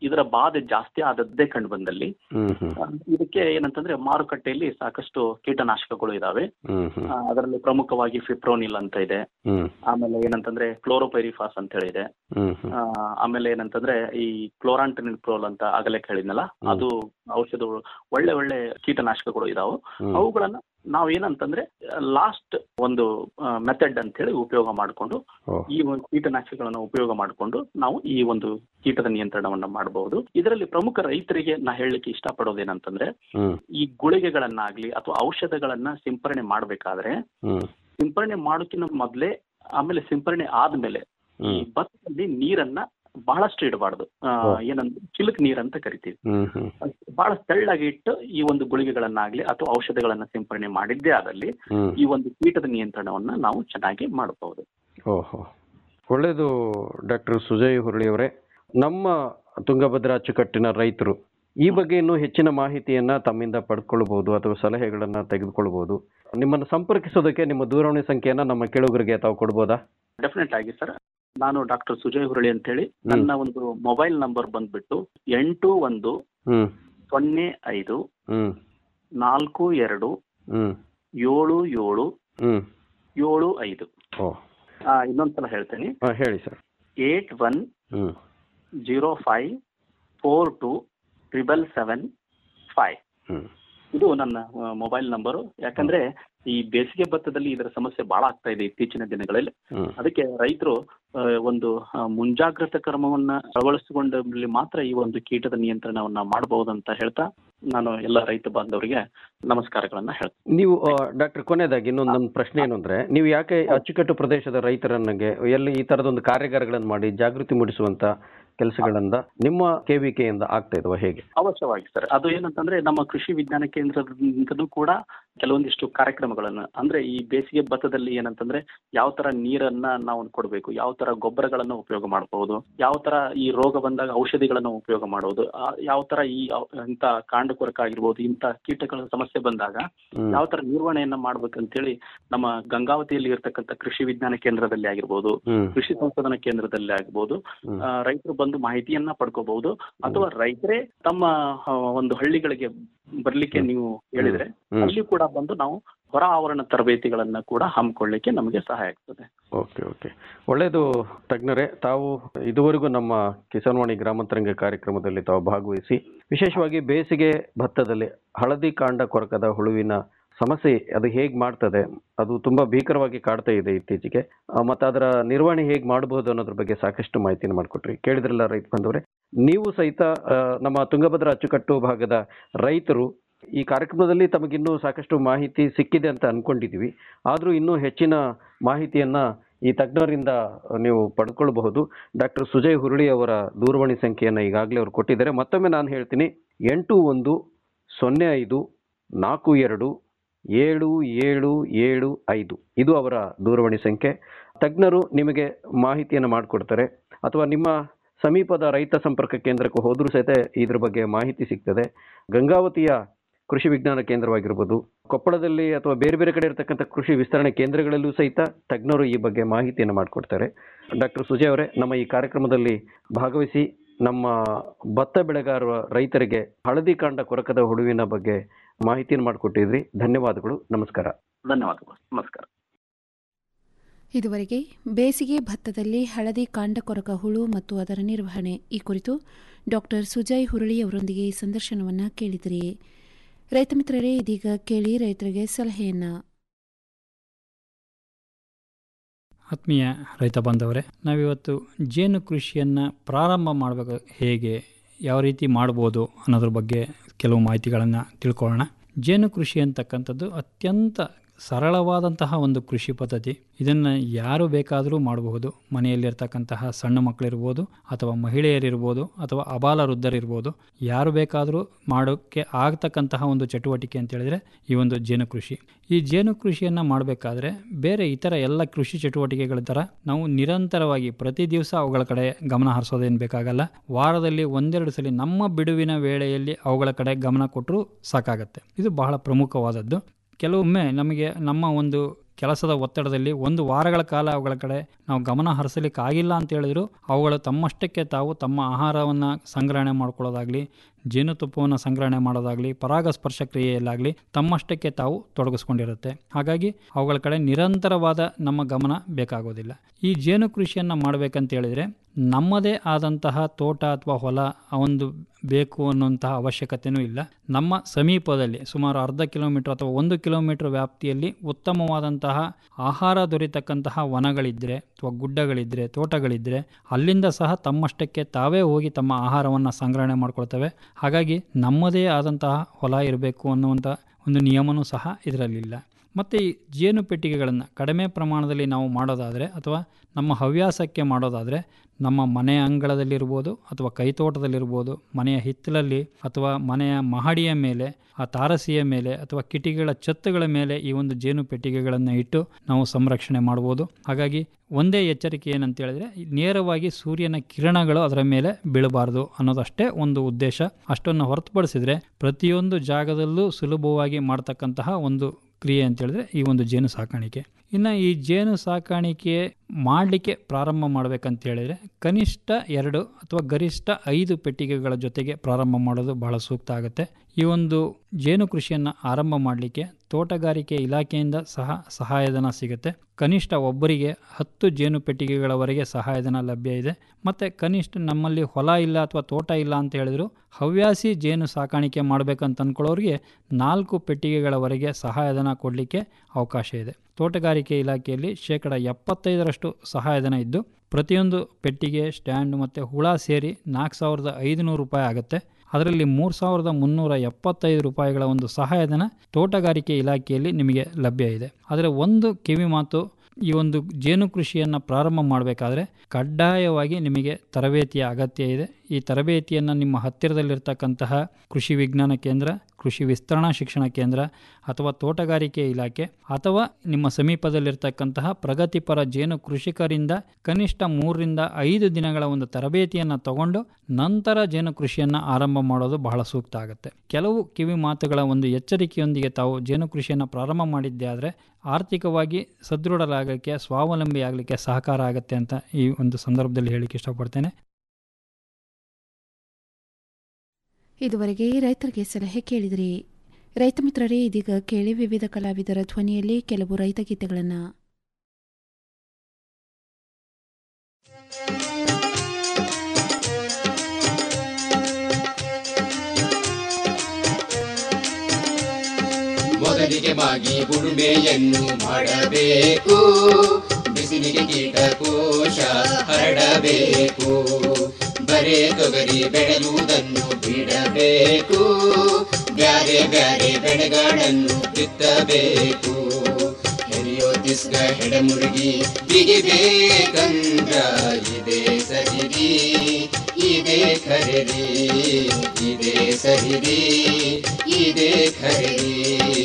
ಇದರ ಬಾಧೆ ಜಾಸ್ತಿ ಆದದ್ದೇ ಕಂಡು ಬಂದಲ್ಲಿ ಹ್ಮ್ ಹ್ಮ್ ಆ, ಇದಕ್ಕೆ ಏನಂತಂದ್ರೆ ಮಾರುಕಟ್ಟೆಯಲ್ಲಿ ಸಾಕಷ್ಟು ಕೀಟನಾಶಕಗಳು ಇದಾವೆ ಹ್ಮ್ ಹ್ಮ್ ಆ, ಅದರಲ್ಲಿ ಪ್ರಮುಖವಾಗಿ ಫಿಪ್ರೋನಿಲ್ ಅಂತ ಇದೆ ಹ್ಮ್ ಆಮೇಲೆ ಏನಂತಂದ್ರೆ ಕ್ಲೋರೋಪೈರಿಫಾಸ್ ಅಂತ ಹೇಳಿ ಇದೆ ಹ್ಮ್ ಹ್ಮ್ ಆ, ಆಮೇಲೆ ಏನಂತಂದ್ರೆ ಈ ಕ್ಲೋರಾಂಟನಿಪ್ರೋಲ್ ಅಂತ ಆಗಲೇ ಹೇಳಿದ್ನಲ್ಲ ಅದು ಔಷಧಗಳು ಒಳ್ಳೆ ಒಳ್ಳೆ ಕೀಟನಾಶಕಗಳು ಇದಾವೆ ಹ್ಮ್. ಅವುಗಳನ್ನ ನಾವ್ ಏನಂತಂದ್ರೆ ಲಾಸ್ಟ್ ಒಂದು ಮೆಥಡ್ ಅಂತ ಹೇಳಿ ಉಪಯೋಗ ಮಾಡಿಕೊಂಡು ಓ. ಈ ಒಂದು ಕೀಟನಾಶಕಗಳನ್ನ ಉಪಯೋಗ ಮಾಡಿಕೊಂಡು ನಾವು ಈ ಒಂದು ಕೀಟದ ನಿಯಂತ್ರಣವನ್ನ ಮಾಡಬಹುದು ಇದರಲ್ಲಿ ಪ್ರಮುಖ ರೈತರಿಗೆ ನಾ ಹೇಳಲಿಕ್ಕೆ ಇಷ್ಟಪಡೋದೇನಂತಂದ್ರೆ ಹ್ಮ್ ಈ ಗುಳಿಗೆಗಳನ್ನಾಗ್ಲಿ ಅಥವಾ ಔಷಧಗಳನ್ನ ಸಿಂಪರಣೆ ಮಾಡ್ಬೇಕಾದ್ರೆ ಹ್ಮ್ ಸಿಂಪರಣೆ ಮಾಡೋಕ್ಕಿಂತ ಮೊದಲೇ ಆಮೇಲೆ ಸಿಂಪರಣೆ ಆದ್ಮೇಲೆ ಈ ಹ್ಮ್. ಭತ್ತದಲ್ಲಿ ನೀರನ್ನ ಬಹಳಷ್ಟು ಇಡಬಾರ್ದು ಓ. ಏನಂದ್ರೆ ಚಿಲುಕ್ ನೀರ್ ಅಂತ ಕರಿತೀವಿ ಹ್ಮ್ ಹ್ಮ್ ಬಹಳ ತೆಳ್ಳಗೆ ಇಟ್ಟು ಈ ಒಂದು ಗುಳಿಗೆಗಳನ್ನಾಗ್ಲಿ ಅಥವಾ ಔಷಧಗಳನ್ನ ಸಿಂಪರಣೆ ಮಾಡಿದ್ದೇ ಆದಲ್ಲಿ ಹ್ಮ್ ಈ ಒಂದು ಕೀಟದ ನಿಯಂತ್ರಣವನ್ನ ನಾವು ಚೆನ್ನಾಗಿ ಮಾಡಬಹುದು ಓಹೋ ಒಳ್ಳೆಯದು ಡಾಕ್ಟರ್ ಸುಜಯ್ ಹುರುಳಿಯವರೇ ನಮ್ಮ ತುಂಗಭದ್ರಾ ಅಚ್ಚುಕಟ್ಟಿನ ರೈತರು ಈ ಬಗ್ಗೆ ಇನ್ನೂ ಹೆಚ್ಚಿನ ಮಾಹಿತಿಯನ್ನ ತಮ್ಮಿಂದ ಪಡ್ಕೊಳ್ಬಹುದು ಅಥವಾ ಸಲಹೆಗಳನ್ನ ತೆಗೆದುಕೊಳ್ಬಹುದು ನಿಮ್ಮನ್ನು ಸಂಪರ್ಕಿಸೋದಕ್ಕೆ ನಿಮ್ಮ ದೂರವಾಣಿ ಸಂಖ್ಯೆಯನ್ನ ನಮ್ಮ ಕೇಳುಗರಿಗೆ ತಾವು ಕೊಡ್ಬೋದಾ ಡೆಫಿನೆಟ್ ಆಗಿ ಸರ್ ನಾನು ಡಾಕ್ಟರ್ ಸುಜಯ್ ಹುರಳಿ ಅಂತ ಹೇಳಿ ನನ್ನ ಒಂದು ಮೊಬೈಲ್ ನಂಬರ್ ಬಂದ್ಬಿಟ್ಟು ಎಂಟು ಒಂದು ಹ್ಮ್ ಸೊನ್ನೆ ಐದು ಹ್ಮ್ ನಾಲ್ಕು ಎರಡು ಹ್ಮ್ ಏಳು ಏಳು ಹ್ಮ್ ಏಳು ಐದು ಓ ಆ, ಇನ್ನೊಂದ್ಸಲ ಹೇಳ್ತೇನೆ ಹಾ, ಹೇಳಿ sir eight one hmm zero five four two triple seven five hmm ಇದು ನನ್ನ ಮೊಬೈಲ್ ನಂಬರು ಯಾಕಂದ್ರೆ ಈ ಬೇಸಿಗೆ ಭತ್ತದಲ್ಲಿ ಇದರ ಸಮಸ್ಯೆ ಬಹಳ ಆಗ್ತಾ ಇದೆ ಇತ್ತೀಚಿನ ದಿನಗಳಲ್ಲಿ ಹ್ಮ್ ಅದಕ್ಕೆ ರೈತರು ಆ, ಒಂದು ಆ, ಮುಂಜಾಗ್ರತಾ ಕ್ರಮವನ್ನ ಅಳವಡಿಸಿಕೊಂಡಲ್ಲಿ ಮಾತ್ರ ಈ ಒಂದು ಕೀಟದ ನಿಯಂತ್ರಣವನ್ನ ಮಾಡಬಹುದು ಅಂತ ಹೇಳ್ತಾ ನಾನು ಎಲ್ಲ ರೈತ ಬಾಂಧವರಿಗೆ ನಮಸ್ಕಾರಗಳನ್ನ ಹೇಳ್ತೇನೆ ನೀವು ಡಾಕ್ಟರ್ ಕೊನೆಯದಾಗಿ ಇನ್ನೊಂದು ನನ್ನ ಪ್ರಶ್ನೆ ಏನು ಅಂದ್ರೆ ನೀವು ಯಾಕೆ ಅಚ್ಚುಕಟ್ಟು ಪ್ರದೇಶದ ರೈತರನ್ನಗೆ ಎಲ್ಲಿ ಈ ತರದೊಂದು ಕಾರ್ಯಾಗಾರಗಳನ್ನು ಮಾಡಿ ಜಾಗೃತಿ ಮೂಡಿಸುವಂತ ಕೆಲಸಗಳನ್ನ ನಿಮ್ಮ ಕೆವಿಕೆಯಿಂದ ಆಗ್ತಾ ಇದ್ವಾ ಹೇಗೆ ಅವಶ್ಯವಾಗಿ ಸರ್ ಅದು ಏನಂತಂದ್ರೆ ನಮ್ಮ ಕೃಷಿ ವಿಜ್ಞಾನ ಕೇಂದ್ರದಿಂದಲೂ ಕೂಡ ಕೆಲವೊಂದಿಷ್ಟು ಕಾರ್ಯಕ್ರಮಗಳನ್ನ ಅಂದ್ರೆ ಈ ಬೇಸಿಗೆ ಭತ್ತದಲ್ಲಿ ಏನಂತಂದ್ರೆ ಯಾವ ತರ ನೀರನ್ನ ನಾವು ಕೊಡಬೇಕು ಯಾವ ತರ ಗೊಬ್ಬರಗಳನ್ನ ಉಪಯೋಗ ಮಾಡಬಹುದು ಯಾವ ತರ ಈ ರೋಗ ಬಂದಾಗ ಔಷಧಿಗಳನ್ನ ಉಪಯೋಗ ಮಾಡೋದು ಆ, ಯಾವ ತರ ಈ ಔ- ಇಂಥ ಕಾಂಡ ಕೊರಕ ಆಗಿರ್ಬೋದು ಇಂಥ ಕೀಟಗಳ ಸಮಸ್ಯೆ ಬಂದಾಗ ಹ್ಮ್. ಯಾವ ತರ ನಿರ್ವಹಣೆಯನ್ನ ಮಾಡ್ಬೇಕಂತೇಳಿ ನಮ್ಮ ಗಂಗಾವತಿಯಲ್ಲಿ ಇರ್ತಕ್ಕಂಥ ಕೃಷಿ ವಿಜ್ಞಾನ ಕೇಂದ್ರದಲ್ಲಿ ಆಗಿರ್ಬೋದು ಹ್ಮ್ ಕೃಷಿ ಸಂಶೋಧನಾ ಕೇಂದ್ರದಲ್ಲಿ ಆಗ್ಬೋದು ಹ್ಮ್. ಆ, ರೈತರು ಬಂದು ಮಾಹಿತಿಯನ್ನ ಪಡ್ಕೋಬಹುದು ಅಥವಾ ರೈತರೇ ತಮ್ಮ ಆ, ಒಂದು ಹಳ್ಳಿಗಳಿಗೆ ಬರ್ಲಿಕ್ಕೆ ನೀವು ಹೇಳಿದ್ರೆ ಹ್ಮ್. ಅಲ್ಲಿ ಕೂಡ ಬಂದು ನಾವು ಹೊರ ಆವರಣ ತರಬೇತಿಗಳನ್ನ ಕೂಡ ಹಮ್ಮಿಕೊಳ್ಳಿಕ್ಕೆ ನಮಗೆ ಸಹಾಯ ಆಗ್ತದೆ ಓಕೆ ಓಕೆ ಒಳ್ಳೆಯದು ತಜ್ಞರೇ ತಾವು ಇದುವರೆಗೂ ನಮ್ಮ ಕಿಸಾನ್ವಾಣಿ ಗ್ರಾಮಾಂತರಂಗ ಕಾರ್ಯಕ್ರಮದಲ್ಲಿ ತಾವು ಭಾಗವಹಿಸಿ ವಿಶೇಷವಾಗಿ ಬೇಸಿಗೆ ಭತ್ತದಲ್ಲಿ ಹಳದಿ ಕಾಂಡ ಕೊರಕದ ಹುಳುವಿನ ಸಮಸ್ಯೆ ಅದು ಹೇಗೆ ಮಾಡ್ತದೆ ಅದು ತುಂಬಾ ಭೀಕರವಾಗಿ ಕಾಡ್ತಾ ಇದೆ ಇತ್ತೀಚೆಗೆ ಆ, ಮತ್ತೆ ಅದರ ನಿರ್ವಹಣೆ ಹೇಗೆ ಮಾಡಬಹುದು ಅನ್ನೋದ್ರ ಬಗ್ಗೆ ಸಾಕಷ್ಟು ಮಾಹಿತಿಯನ್ನು ಮಾಡಿಕೊಟ್ರಿ ಕೇಳಿದ್ರಲ್ಲ ರೈತ ಬಂದವರೇ ನೀವು ಸಹಿತ ಆ, ನಮ್ಮ ತುಂಗಭದ್ರಾ ಅಚ್ಚುಕಟ್ಟು ಭಾಗದ ರೈತರು ಈ ಕಾರ್ಯಕ್ರಮದಲ್ಲಿ ತಮಗಿನ್ನೂ ಸಾಕಷ್ಟು ಮಾಹಿತಿ ಸಿಕ್ಕಿದೆ ಅಂತ ಅನ್ಕೊಂಡಿದೀವಿ ಆದರೂ ಇನ್ನೂ ಹೆಚ್ಚಿನ ಮಾಹಿತಿಯನ್ನ ಈ ತಜ್ಞರಿಂದ ನೀವು ಪಡ್ಕೊಳ್ಬಹುದು ಡಾಕ್ಟರ್ ಸುಜಯ್ ಹುರುಳಿ ಅವರ ದೂರವಾಣಿ ಸಂಖ್ಯೆಯನ್ನು ಈಗಾಗಲೇ ಅವರು ಕೊಟ್ಟಿದ್ದಾರೆ ಮತ್ತೊಮ್ಮೆ ನಾನು ಹೇಳ್ತೀನಿ ಎಂಟು ಒಂದು ಸೊನ್ನೆ ಐದು ನಾಲ್ಕು ಎರಡು ಏಳು ಏಳು ಏಳು ಐದು ಇದು ಅವರ ದೂರವಾಣಿ ಸಂಖ್ಯೆ ತಜ್ಞರು ನಿಮಗೆ ಮಾಹಿತಿಯನ್ನು ಮಾಡಿಕೊಡ್ತಾರೆ ಅಥವಾ ನಿಮ್ಮ ಸಮೀಪದ ರೈತ ಸಂಪರ್ಕ ಕೇಂದ್ರಕ್ಕೆ ಹೋದರೂ ಸಹಿತ ಇದ್ರ ಬಗ್ಗೆ ಮಾಹಿತಿ ಸಿಗ್ತದೆ ಗಂಗಾವತಿಯ ಕೃಷಿ ವಿಜ್ಞಾನ ಕೇಂದ್ರವಾಗಿರ್ಬೋದು ಕೊಪ್ಪಳದಲ್ಲಿ ಅಥವಾ ಬೇರೆ ಬೇರೆ ಕಡೆ ಇರತಕ್ಕಂಥ ಕೃಷಿ ವಿಸ್ತರಣೆ ಕೇಂದ್ರಗಳಲ್ಲೂ ಸಹಿತ ತಜ್ಞರು ಈ ಬಗ್ಗೆ ಮಾಹಿತಿಯನ್ನು ಮಾಡಿಕೊಡ್ತಾರೆ ಡಾಕ್ಟರ್ ಸುಜಯ್ ಅವರೇ ನಮ್ಮ ಈ ಕಾರ್ಯಕ್ರಮದಲ್ಲಿ ಭಾಗವಹಿಸಿ ನಮ್ಮ ಭತ್ತ ಬೆಳೆಗಾರರ ರೈತರಿಗೆ ಹಳದಿ ಕಾಂಡ ಕೊರಕದ ಹುಳುವಿನ ಬಗ್ಗೆ ಮಾಹಿತಿಯನ್ನು ಮಾಡಿಕೊಟ್ಟಿದ್ರಿ ಧನ್ಯವಾದಗಳು ನಮಸ್ಕಾರ ಧನ್ಯವಾದಗಳು ನಮಸ್ಕಾರ ಇದುವರೆಗೆ ಬೇಸಿಗೆ ಭತ್ತದಲ್ಲಿ ಹಳದಿ ಕಾಂಡಕೊರಕ ಹುಳು ಮತ್ತು ಅದರ ನಿರ್ವಹಣೆ ಈ ಕುರಿತು ಡಾಕ್ಟರ್ ಸುಜಯ್ ಹುರುಳಿ ಅವರೊಂದಿಗೆ ಸಂದರ್ಶನವನ್ನು ಕೇಳಿದಿರಿ ರೈತ ಮಿತ್ರರೇ ಇದೀಗ ಕೇಳಿ ರೈತರಿಗೆ ಸಲಹೆಯನ್ನ ಆತ್ಮೀಯ ರೈತ ಬಾಂಧವರೇ ನಾವಿವತ್ತು ಜೇನು ಕೃಷಿಯನ್ನು ಪ್ರಾರಂಭ ಮಾಡಬೇಕು ಹೇಗೆ ಯಾವ ರೀತಿ ಮಾಡ್ಬೋದು ಅನ್ನೋದ್ರ ಬಗ್ಗೆ ಕೆಲವು ಮಾಹಿತಿಗಳನ್ನು ತಿಳ್ಕೊಳ್ಳೋಣ ಜೇನು ಕೃಷಿ ಅಂತಕ್ಕಂಥದ್ದು ಅತ್ಯಂತ ಸರಳವಾದಂತಹ ಒಂದು ಕೃಷಿ ಪದ್ಧತಿ ಇದನ್ನು ಯಾರು ಬೇಕಾದರೂ ಮಾಡಬಹುದು ಮನೆಯಲ್ಲಿರ್ತಕ್ಕಂತಹ ಸಣ್ಣ ಮಕ್ಕಳಿರ್ಬೋದು ಅಥವಾ ಮಹಿಳೆಯರಿರ್ಬೋದು ಅಥವಾ ಅಬಾಲ ವೃದ್ಧರಿರ್ಬೋದು ಯಾರು ಬೇಕಾದರೂ ಮಾಡೋಕ್ಕೆ ಆಗ್ತಕ್ಕಂತಹ ಒಂದು ಚಟುವಟಿಕೆ ಅಂತ ಹೇಳಿದ್ರೆ ಈ ಒಂದು ಜೇನು ಕೃಷಿ ಈ ಜೇನು ಕೃಷಿಯನ್ನು ಮಾಡಬೇಕಾದ್ರೆ ಬೇರೆ ಇತರ ಎಲ್ಲ ಕೃಷಿ ಚಟುವಟಿಕೆಗಳ ಥರ ನಾವು ನಿರಂತರವಾಗಿ ಪ್ರತಿ ದಿವಸ ಅವುಗಳ ಕಡೆ ಗಮನ ಹರಿಸೋದೇನು ಬೇಕಾಗಲ್ಲ ವಾರದಲ್ಲಿ ಒಂದೆರಡು ಸಲ ನಮ್ಮ ಬಿಡುವಿನ ವೇಳೆಯಲ್ಲಿ ಅವುಗಳ ಕಡೆ ಗಮನ ಕೊಟ್ಟರೂ ಸಾಕಾಗತ್ತೆ ಇದು ಬಹಳ ಪ್ರಮುಖವಾದದ್ದು ಕೆಲವೊಮ್ಮೆ ನಮಗೆ ನಮ್ಮ ಒಂದು ಕೆಲಸದ ಒತ್ತಡದಲ್ಲಿ ಒಂದು ವಾರಗಳ ಕಾಲ ಅವುಗಳ ಕಡೆ ನಾವು ಗಮನ ಹರಿಸಲಿಕ್ಕೆ ಆಗಿಲ್ಲ ಅಂತ ಹೇಳಿದ್ರು ಅವುಗಳು ತಮ್ಮಷ್ಟಕ್ಕೆ ತಾವು ತಮ್ಮ ಆಹಾರವನ್ನು ಸಂಗ್ರಹಣೆ ಮಾಡ್ಕೊಳ್ಳೋದಾಗಲಿ ಜೇನುತುಪ್ಪವನ್ನು ಸಂಗ್ರಹಣೆ ಮಾಡೋದಾಗಲಿ ಪರಾಗಸ್ಪರ್ಶ ಕ್ರಿಯೆಯಲ್ಲಾಗಲಿ ತಮ್ಮಷ್ಟಕ್ಕೆ ತಾವು ತೊಡಗಿಸ್ಕೊಂಡಿರುತ್ತೆ ಹಾಗಾಗಿ ಅವುಗಳ ಕಡೆ ನಿರಂತರವಾದ ನಮ್ಮ ಗಮನ ಬೇಕಾಗೋದಿಲ್ಲ ಈ ಜೇನು ಕೃಷಿಯನ್ನು ಮಾಡಬೇಕಂತ ಹೇಳಿದರೆ ನಮ್ಮದೇ ಆದಂತಹ ತೋಟ ಅಥವಾ ಹೊಲ ಆ ಒಂದು ಬೇಕು ಅನ್ನುವಂತಹ ಅವಶ್ಯಕತೆಯೂ ಇಲ್ಲ ನಮ್ಮ ಸಮೀಪದಲ್ಲಿ ಸುಮಾರು ಅರ್ಧ ಕಿಲೋಮೀಟರ್ ಅಥವಾ ಒಂದು ಕಿಲೋಮೀಟರ್ ವ್ಯಾಪ್ತಿಯಲ್ಲಿ ಉತ್ತಮವಾದಂತಹ ಆಹಾರ ದೊರೀತಕ್ಕಂತಹ ವನಗಳಿದ್ದರೆ ಅಥವಾ ಗುಡ್ಡಗಳಿದ್ದರೆ ತೋಟಗಳಿದ್ದರೆ ಅಲ್ಲಿಂದ ಸಹ ತಮ್ಮಷ್ಟಕ್ಕೆ ತಾವೇ ಹೋಗಿ ತಮ್ಮ ಆಹಾರವನ್ನು ಸಂಗ್ರಹಣೆ ಮಾಡ್ಕೊಳ್ತವೆ ಹಾಗಾಗಿ ನಮ್ಮದೇ ಆದಂತಹ ಹೊಲ ಇರಬೇಕು ಅನ್ನುವಂಥ ಒಂದು ನಿಯಮನೂ ಸಹ ಇದರಲ್ಲಿಲ್ಲ ಮತ್ತು ಈ ಜೇನು ಪೆಟ್ಟಿಗೆಗಳನ್ನು ಕಡಿಮೆ ಪ್ರಮಾಣದಲ್ಲಿ ನಾವು ಮಾಡೋದಾದರೆ ಅಥವಾ ನಮ್ಮ ಹವ್ಯಾಸಕ್ಕೆ ಮಾಡೋದಾದರೆ ನಮ್ಮ ಮನೆಯ ಅಂಗಳದಲ್ಲಿರ್ಬೋದು ಅಥವಾ ಕೈತೋಟದಲ್ಲಿರ್ಬೋದು ಮನೆಯ ಹಿತ್ತಲಲ್ಲಿ ಅಥವಾ ಮನೆಯ ಮಹಡಿಯ ಮೇಲೆ ಆ ತಾರಸಿಯ ಮೇಲೆ ಅಥವಾ ಕಿಟಿಗಳ ಛತ್ತುಗಳ ಮೇಲೆ ಈ ಒಂದು ಜೇನು ಪೆಟ್ಟಿಗೆಗಳನ್ನು ಇಟ್ಟು ನಾವು ಸಂರಕ್ಷಣೆ ಮಾಡ್ಬೋದು ಹಾಗಾಗಿ ಒಂದೇ ಎಚ್ಚರಿಕೆ ಏನಂತ ಹೇಳಿದ್ರೆ ನೇರವಾಗಿ ಸೂರ್ಯನ ಕಿರಣಗಳು ಅದರ ಮೇಲೆ ಬೀಳಬಾರ್ದು ಅನ್ನೋದಷ್ಟೇ ಒಂದು ಉದ್ದೇಶ ಅಷ್ಟನ್ನು ಹೊರತುಪಡಿಸಿದ್ರೆ ಪ್ರತಿಯೊಂದು ಜಾಗದಲ್ಲೂ ಸುಲಭವಾಗಿ ಮಾಡ್ತಕ್ಕಂತಹ ಒಂದು ಕ್ರಿಯೆ ಅಂತ ಹೇಳಿದ್ರೆ ಈ ಒಂದು ಜೇನು ಸಾಕಾಣಿಕೆ ಇನ್ನು ಈ ಜೇನು ಸಾಕಾಣಿಕೆ ಮಾಡಲಿಕ್ಕೆ ಪ್ರಾರಂಭ ಮಾಡಬೇಕಂತ ಹೇಳಿದರೆ ಕನಿಷ್ಠ ಎರಡು ಅಥವಾ ಗರಿಷ್ಠ ಐದು ಪೆಟ್ಟಿಗೆಗಳ ಜೊತೆಗೆ ಪ್ರಾರಂಭ ಮಾಡೋದು ಬಹಳ ಸೂಕ್ತ ಆಗುತ್ತೆ ಈ ಒಂದು ಜೇನು ಕೃಷಿಯನ್ನು ಆರಂಭ ಮಾಡಲಿಕ್ಕೆ ತೋಟಗಾರಿಕೆ ಇಲಾಖೆಯಿಂದ ಸಹ ಸಹಾಯಧನ ಸಿಗುತ್ತೆ ಕನಿಷ್ಠ ಒಬ್ಬರಿಗೆ ಹತ್ತು ಜೇನು ಪೆಟ್ಟಿಗೆಗಳವರೆಗೆ ಸಹಾಯಧನ ಲಭ್ಯ ಇದೆ ಮತ್ತು ಕನಿಷ್ಠ ನಮ್ಮಲ್ಲಿ ಹೊಲ ಇಲ್ಲ ಅಥವಾ ತೋಟ ಇಲ್ಲ ಅಂತ ಹೇಳಿದ್ರು ಹವ್ಯಾಸಿ ಜೇನು ಸಾಕಾಣಿಕೆ ಮಾಡಬೇಕಂತ ಅಂದ್ಕೊಳ್ಳೋರಿಗೆ ನಾಲ್ಕು ಪೆಟ್ಟಿಗೆಗಳವರೆಗೆ ಸಹಾಯಧನ ಕೊಡಲಿಕ್ಕೆ ಅವಕಾಶ ಇದೆ ತೋಟಗಾರಿಕೆ ಇಲಾಖೆಯಲ್ಲಿ ಶೇಕಡ ಎಪ್ಪತ್ತೈದರಷ್ಟು ಸಹಾಯಧನ ಇದ್ದು ಪ್ರತಿಯೊಂದು ಪೆಟ್ಟಿಗೆ ಸ್ಟ್ಯಾಂಡ್ ಮತ್ತು ಹುಳ ಸೇರಿ ನಾಲ್ಕು ಸಾವಿರದ ಐದುನೂರು ರೂಪಾಯಿ ಆಗುತ್ತೆ ಅದರಲ್ಲಿ ಮೂರು ಸಾವಿರದ ಮುನ್ನೂರ ಎಪ್ಪತ್ತೈದು ರೂಪಾಯಿಗಳ ಒಂದು ಸಹಾಯಧನ ತೋಟಗಾರಿಕೆ ಇಲಾಖೆಯಲ್ಲಿ ನಿಮಗೆ ಲಭ್ಯ ಇದೆ ಆದರೆ ಒಂದು ಕಿವಿ ಮಾತು ಈ ಒಂದು ಜೇನು ಕೃಷಿಯನ್ನು ಪ್ರಾರಂಭ ಮಾಡಬೇಕಾದ್ರೆ ಕಡ್ಡಾಯವಾಗಿ ನಿಮಗೆ ತರಬೇತಿಯ ಅಗತ್ಯ ಇದೆ ಈ ತರಬೇತಿಯನ್ನು ನಿಮ್ಮ ಹತ್ತಿರದಲ್ಲಿರ್ತಕ್ಕಂತಹ ಕೃಷಿ ವಿಜ್ಞಾನ ಕೇಂದ್ರ ಕೃಷಿ ವಿಸ್ತರಣಾ ಶಿಕ್ಷಣ ಕೇಂದ್ರ ಅಥವಾ ತೋಟಗಾರಿಕೆ ಇಲಾಖೆ ಅಥವಾ ನಿಮ್ಮ ಸಮೀಪದಲ್ಲಿರ್ತಕ್ಕಂತಹ ಪ್ರಗತಿಪರ ಜೇನು ಕೃಷಿಕರಿಂದ ಕನಿಷ್ಠ ಮೂರರಿಂದ ಐದು ದಿನಗಳ ಒಂದು ತರಬೇತಿಯನ್ನು ತಗೊಂಡು ನಂತರ ಜೇನು ಕೃಷಿಯನ್ನು ಆರಂಭ ಮಾಡೋದು ಬಹಳ ಸೂಕ್ತ ಆಗುತ್ತೆ ಕೆಲವು ಕಿವಿ ಮಾತುಗಳ ಒಂದು ಎಚ್ಚರಿಕೆಯೊಂದಿಗೆ ತಾವು ಜೇನು ಕೃಷಿಯನ್ನು ಪ್ರಾರಂಭ ಮಾಡಿದ್ದೆ ಆದರೆ ಆರ್ಥಿಕವಾಗಿ ಸದೃಢರಾಗಲಿಕ್ಕೆ ಸ್ವಾವಲಂಬಿ ಆಗಲಿಕ್ಕೆ ಸಹಕಾರ ಆಗುತ್ತೆ ಅಂತ ಈ ಒಂದು ಸಂದರ್ಭದಲ್ಲಿ ಹೇಳಿಕ್ಕೆ ಇಷ್ಟಪಡ್ತೇನೆ ಇದುವರೆಗೆ ರೈತರಿಗೆ ಸಲಹೆ ಕೇಳಿದಿರಿ ರೈತ ಮಿತ್ರರೇ ಇದೀಗ ಕೇಳಿ ವಿವಿಧ ಕಲಾವಿದರ ಧ್ವನಿಯಲ್ಲಿ ಕೆಲವು ರೈತ ಗೀತೆಗಳನ್ನು ಮೊದಲಿಗೆ ಮಾಗಿ ಉಳುಮೆಯನ್ನು ಮಾಡಬೇಕು ಬಿಸಿಲಿಗೆ ಕೀಟಕೋಶ ಹರಡಬೇಕು ಬರೇ ತೊಗರಿ ಬೆಳೆಯುವುದನ್ನು ಬಿಡಬೇಕು ಬ್ಯಾರೆ ಬ್ಯಾರೆ ಬೆಳೆಗಳನ್ನು ಬಿತ್ತಬೇಕು ಹೆರಿಯೋ ತಿಸ್ಗ ಹೆಡಮುರುಗಿ ಬಿಗಿಬೇಕಂದ್ರ ಇದೇ ಸರಿರಿ ಇದೇ ಖರೀರಿ ಇದೇ ಸರಿರಿ ಇದೇ ಖರೀರಿ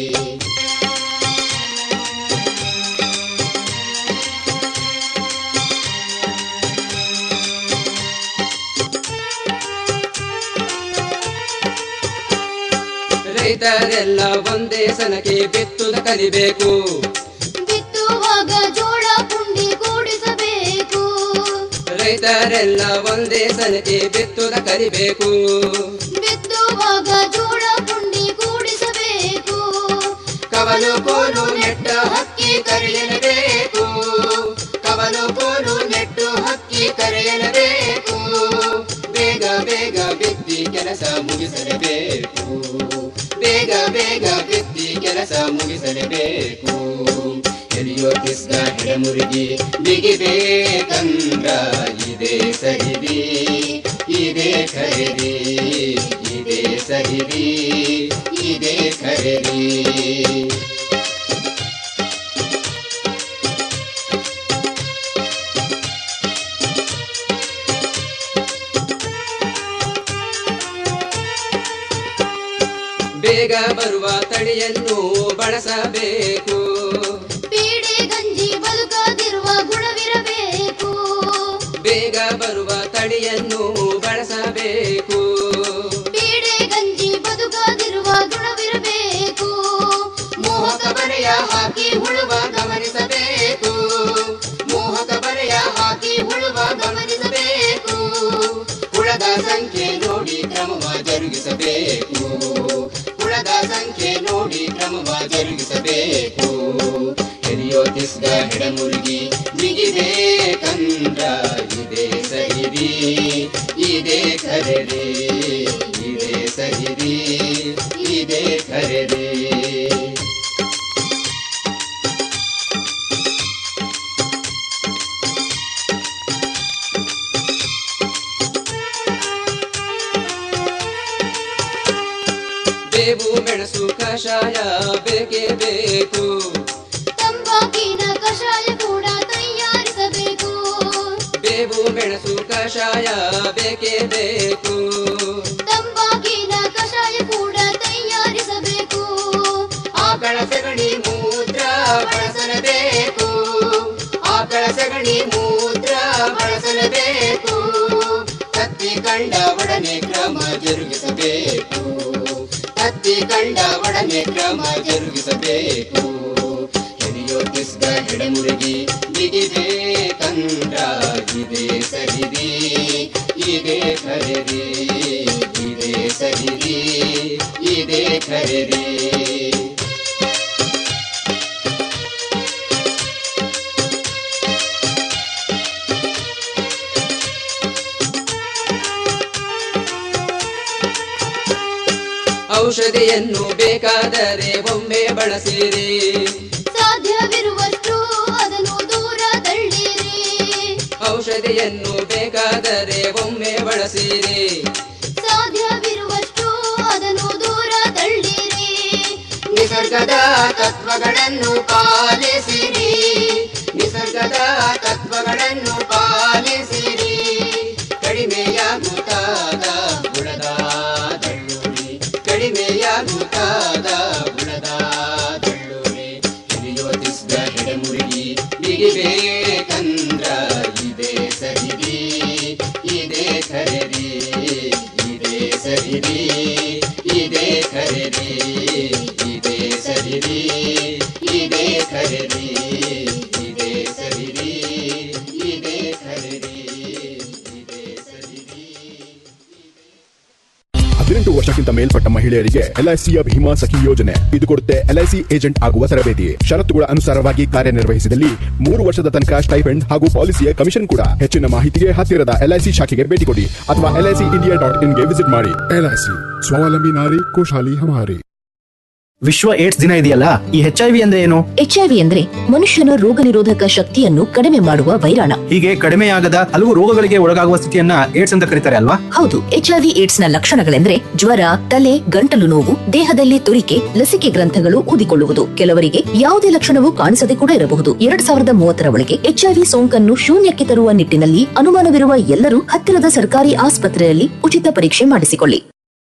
ರೈತರೆಲ್ಲ ಒಂದೇ ಸನಕ್ಕೆ ಬಿತ್ತುದ ಕಲಿಬೇಕು ಬಿತ್ತುವಾಗ ಜೋಳ ಪುಂಡಿ ಕೂಡಿಸಬೇಕು ರೈತರೆಲ್ಲ ಒಂದೇ ಸನಕ್ಕೆ ಬಿತ್ತುದ ಕಲಿಬೇಕು ಬಿತ್ತುವಾಗ ಜೋಳ ಪುಂಡಿ ಕೂಡಿಸಬೇಕು ಕವಲು ಕೋಲು ನೆಟ್ಟ ಹಕ್ಕಿ ಕರೆಯಲೇಬೇಕು ಕವಲು ಕೋಲು ನೆಟ್ಟು ಹಕ್ಕಿ ಕರೆಯಲೇಬೇಕು ಬೇಗ ಬೇಗ ಬಿತ್ತಿ ಕೆಲಸ ಮುಗಿಸಲೇಬೇಕು ಬೇಗ ಬೇಗ ಬಿತ್ತಿ ಕೆಲಸ ಮುಗಿಸಲೇಬೇಕು ಎಲಿಯೋ ಕಿಸ್ಗ ಹೆಡಮುರುಗಿ ಬಿಗಿಬೇಕಂದ್ರ ಇದೇ ಸರಿದಿ ಇದೇ ಖರೀದಿ ಇದೇ ಸರಿದಿ ಇದೇ ಖರೀದಿ ಬೇಗ ಬರುವ ತಳಿಯನ್ನು ಬಳಸಬೇಕು ಪೀಡೆ ಗಂಜಿ ಬದುಕದಿರುವ ಗುಣವಿರಬೇಕು ಬೇಗ ಬರುವ ತಳಿಯನ್ನು ಬಳಸಬೇಕು ಪೀಡೆ ಗಂಜಿ ಬದುಕದಿರುವ ಗುಣವಿರಬೇಕು ಮೋಹಕ ಬರೆಯ ಹಾಕಿ ಹುಳುವ ಗಮನಿಸ ಹೆಡಮುರುಗಿ ಬಿಗಿಬೇಕಂದ್ರ ಇದೇ ಸಹಿರಿ ಇದೇ ಖರೀರಿ ಇದೇ ಸಹಿರಿ ಇದೇ ಖರೀರಿ ಬೇವು ಮೆಣಸು ಕಷಾಯ ಬೇಕೇ ಬೇಕು ತಂಬಾಕಿನ ಕಷಾಯ ಕೂಡ ತಯಾರಿಸಬೇಕು ಬೇವು ಮೆಣಸು ಕಷಾಯ ಬೇಕೇ ಬೇಕು ತಂಬಾಕಿನ ಕಷಾಯ ಕೂಡ ತಯಾರಿಸಬೇಕು ಆಕಳ ಸಗಣಿ ಮೂತ್ರ ಬಳಸಲೇಬೇಕು ಆಕಳ ಸಗಣಿ ಮೂತ್ರ ಬಳಸಲೇಬೇಕು ಕತ್ತಿ ಕಂಡ ಒಡನೆ ಕ್ರಮ ಜರುಗಿಸಬೇಕು ಕತ್ತಿ ಕಂಡ ಒಡನೆ ಕ್ರಮ ಜರುಗಿಸಬೇಕು ಹಿರಿಯೋ ಕಿಸ್ಗ ಹೆಡಮುರುಗಿ ಬಿಗಿಬೇಕಂದ್ರ ಇದೇ ಸಹಿರಿ ಇದೇ ಖರೀರಿ ಇದೇ ಸಹಿರಿ ಇದೇ ಖರೀರಿ ಔಷಧಿಯನ್ನು ಬೇಕಾದರೆ ಒಮ್ಮೆ ಬಳಸಿರಿ ಸಾಧ್ಯವಿರುವಷ್ಟು ಅದನ್ನು ದೂರ ತಳ್ಳಿರಿ ಔಷಧಿಯನ್ನು ಬೇಕಾದರೆ ಒಮ್ಮೆ ಬಳಸಿರಿ ಸಾಧ್ಯವಿರುವಷ್ಟು ಅದನ್ನು ದೂರ ತಳ್ಳಿರಿ ನಿಸರ್ಗದ ತತ್ವಗಳನ್ನು ಪಾಲಿಸಿರಿ ನಿಸರ್ಗದ ತತ್ವಗಳನ್ನು ಪಾಲಿಸಿರಿ ಕಡಿಮೆಯಾಗುತ್ತಾದ ಬುಡದ ದಳ್ಳುರಿ ಕಡಿಮೆಯಾಗುತ್ತಾದ ಬುಡದ ದಳ್ಳುರಿ ಹಿರಿಯೋತಿಸ್ದ ಹೆಡಮುರುಗಿ ಬಿಗಿಬೇಕಂದ್ರ ಇದೇ ಸಹಿರಿ ಇದೇ ಖರೀರಿ ಇದೇ ಸಹಿರಿ ಇದೇ ಖರೀರಿ ಇದೇ ಸಹಿರಿ ಇದೇ ಖರೀರಿ ಇದೇ ಸಹಿರಿ ಇದೇ ಖರೀರಿ ಇದೇ ಸಹಿರಿ ಹದಿನೆಂಟು ವರ್ಷಕ್ಕಿಂತ ಮೇಲ್ಪಟ್ಟ ಮಹಿಳೆಯರಿಗೆ ಎಲ್ಐಸಿಯ ಭೀಮಾ ಸಖಿ ಯೋಜನೆ ಇದು ಕೊಡುತ್ತೆ ಎಲ್ಐಸಿ ಏಜೆಂಟ್ ಆಗುವ ತರಬೇತಿ ಷರತ್ತುಗಳ ಅನುಸಾರವಾಗಿ ಕಾರ್ಯನಿರ್ವಹಿಸಿದಲ್ಲಿ ಮೂರು ವರ್ಷದ ತನಕ ಸ್ಟೈಫೆಂಡ್ ಹಾಗೂ ಪಾಲಿಸಿಯ ಕಮಿಷನ್ ಕೂಡ ಹೆಚ್ಚಿನ ಮಾಹಿತಿಗೆ ಹತ್ತಿರದ ಎಲ್ಐಸಿ ಶಾಖೆಗೆ ಭೇಟಿ ಕೊಡಿ ಅಥವಾ ಎಲ್ಐಸಿ ಇಂಡಿಯಾ ಡಾಟ್ ಇನ್ಗೆ ವಿಸಿಟ್ ಮಾಡಿ ಎಲ್ಐಸಿ ಸ್ವಾವಲಂಬಿ ನಾರಿ ಖುಷಾಲಿ ಹಮಾರಿ ವಿಶ್ವ ಏಡ್ಸ್ ದಿನ ಇದೆಯಲ್ಲ ಈ ಎಚ್ ಐ ವಿ ಅಂದ್ರೆ ಏನು ಎಚ್ಐವಿ ಅಂದ್ರೆ ಮನುಷ್ಯನ ರೋಗ ನಿರೋಧಕ ಶಕ್ತಿಯನ್ನು ಕಡಿಮೆ ಮಾಡುವ ವೈರಾಣ ಹೀಗೆ ಕಡಿಮೆಯಾಗದ ಹಲವು ರೋಗಗಳಿಗೆ ಒಳಗಾಗುವ ಸ್ಥಿತಿಯನ್ನ ಏಡ್ಸ್ ಅಂತ ಕರೀತಾರೆ ಅಲ್ವಾ ಹೌದು ಎಚ್ಐವಿ ಏಡ್ಸ್ ನ ಲಕ್ಷಣಗಳೆಂದ್ರೆ ಜ್ವರ ತಲೆ ಗಂಟಲು ನೋವು ದೇಹದಲ್ಲಿ ತುರಿಕೆ ಲಸಿಕೆ ಗ್ರಂಥಗಳು ಊದಿಕೊಳ್ಳುವುದು ಕೆಲವರಿಗೆ ಯಾವುದೇ ಲಕ್ಷಣವೂ ಕಾಣಿಸದೆ ಕೂಡ ಇರಬಹುದು ಎರಡ್ ಸಾವಿರದ ಮೂವತ್ತರ ಒಳಗೆ ಎಚ್ಐವಿ ಸೋಂಕನ್ನು ಶೂನ್ಯಕ್ಕೆ ತರುವ ನಿಟ್ಟಿನಲ್ಲಿ ಅನುಮಾನವಿರುವ ಎಲ್ಲರೂ ಹತ್ತಿರದ ಸರ್ಕಾರಿ ಆಸ್ಪತ್ರೆಯಲ್ಲಿ ಉಚಿತ ಪರೀಕ್ಷೆ ಮಾಡಿಸಿಕೊಳ್ಳಿ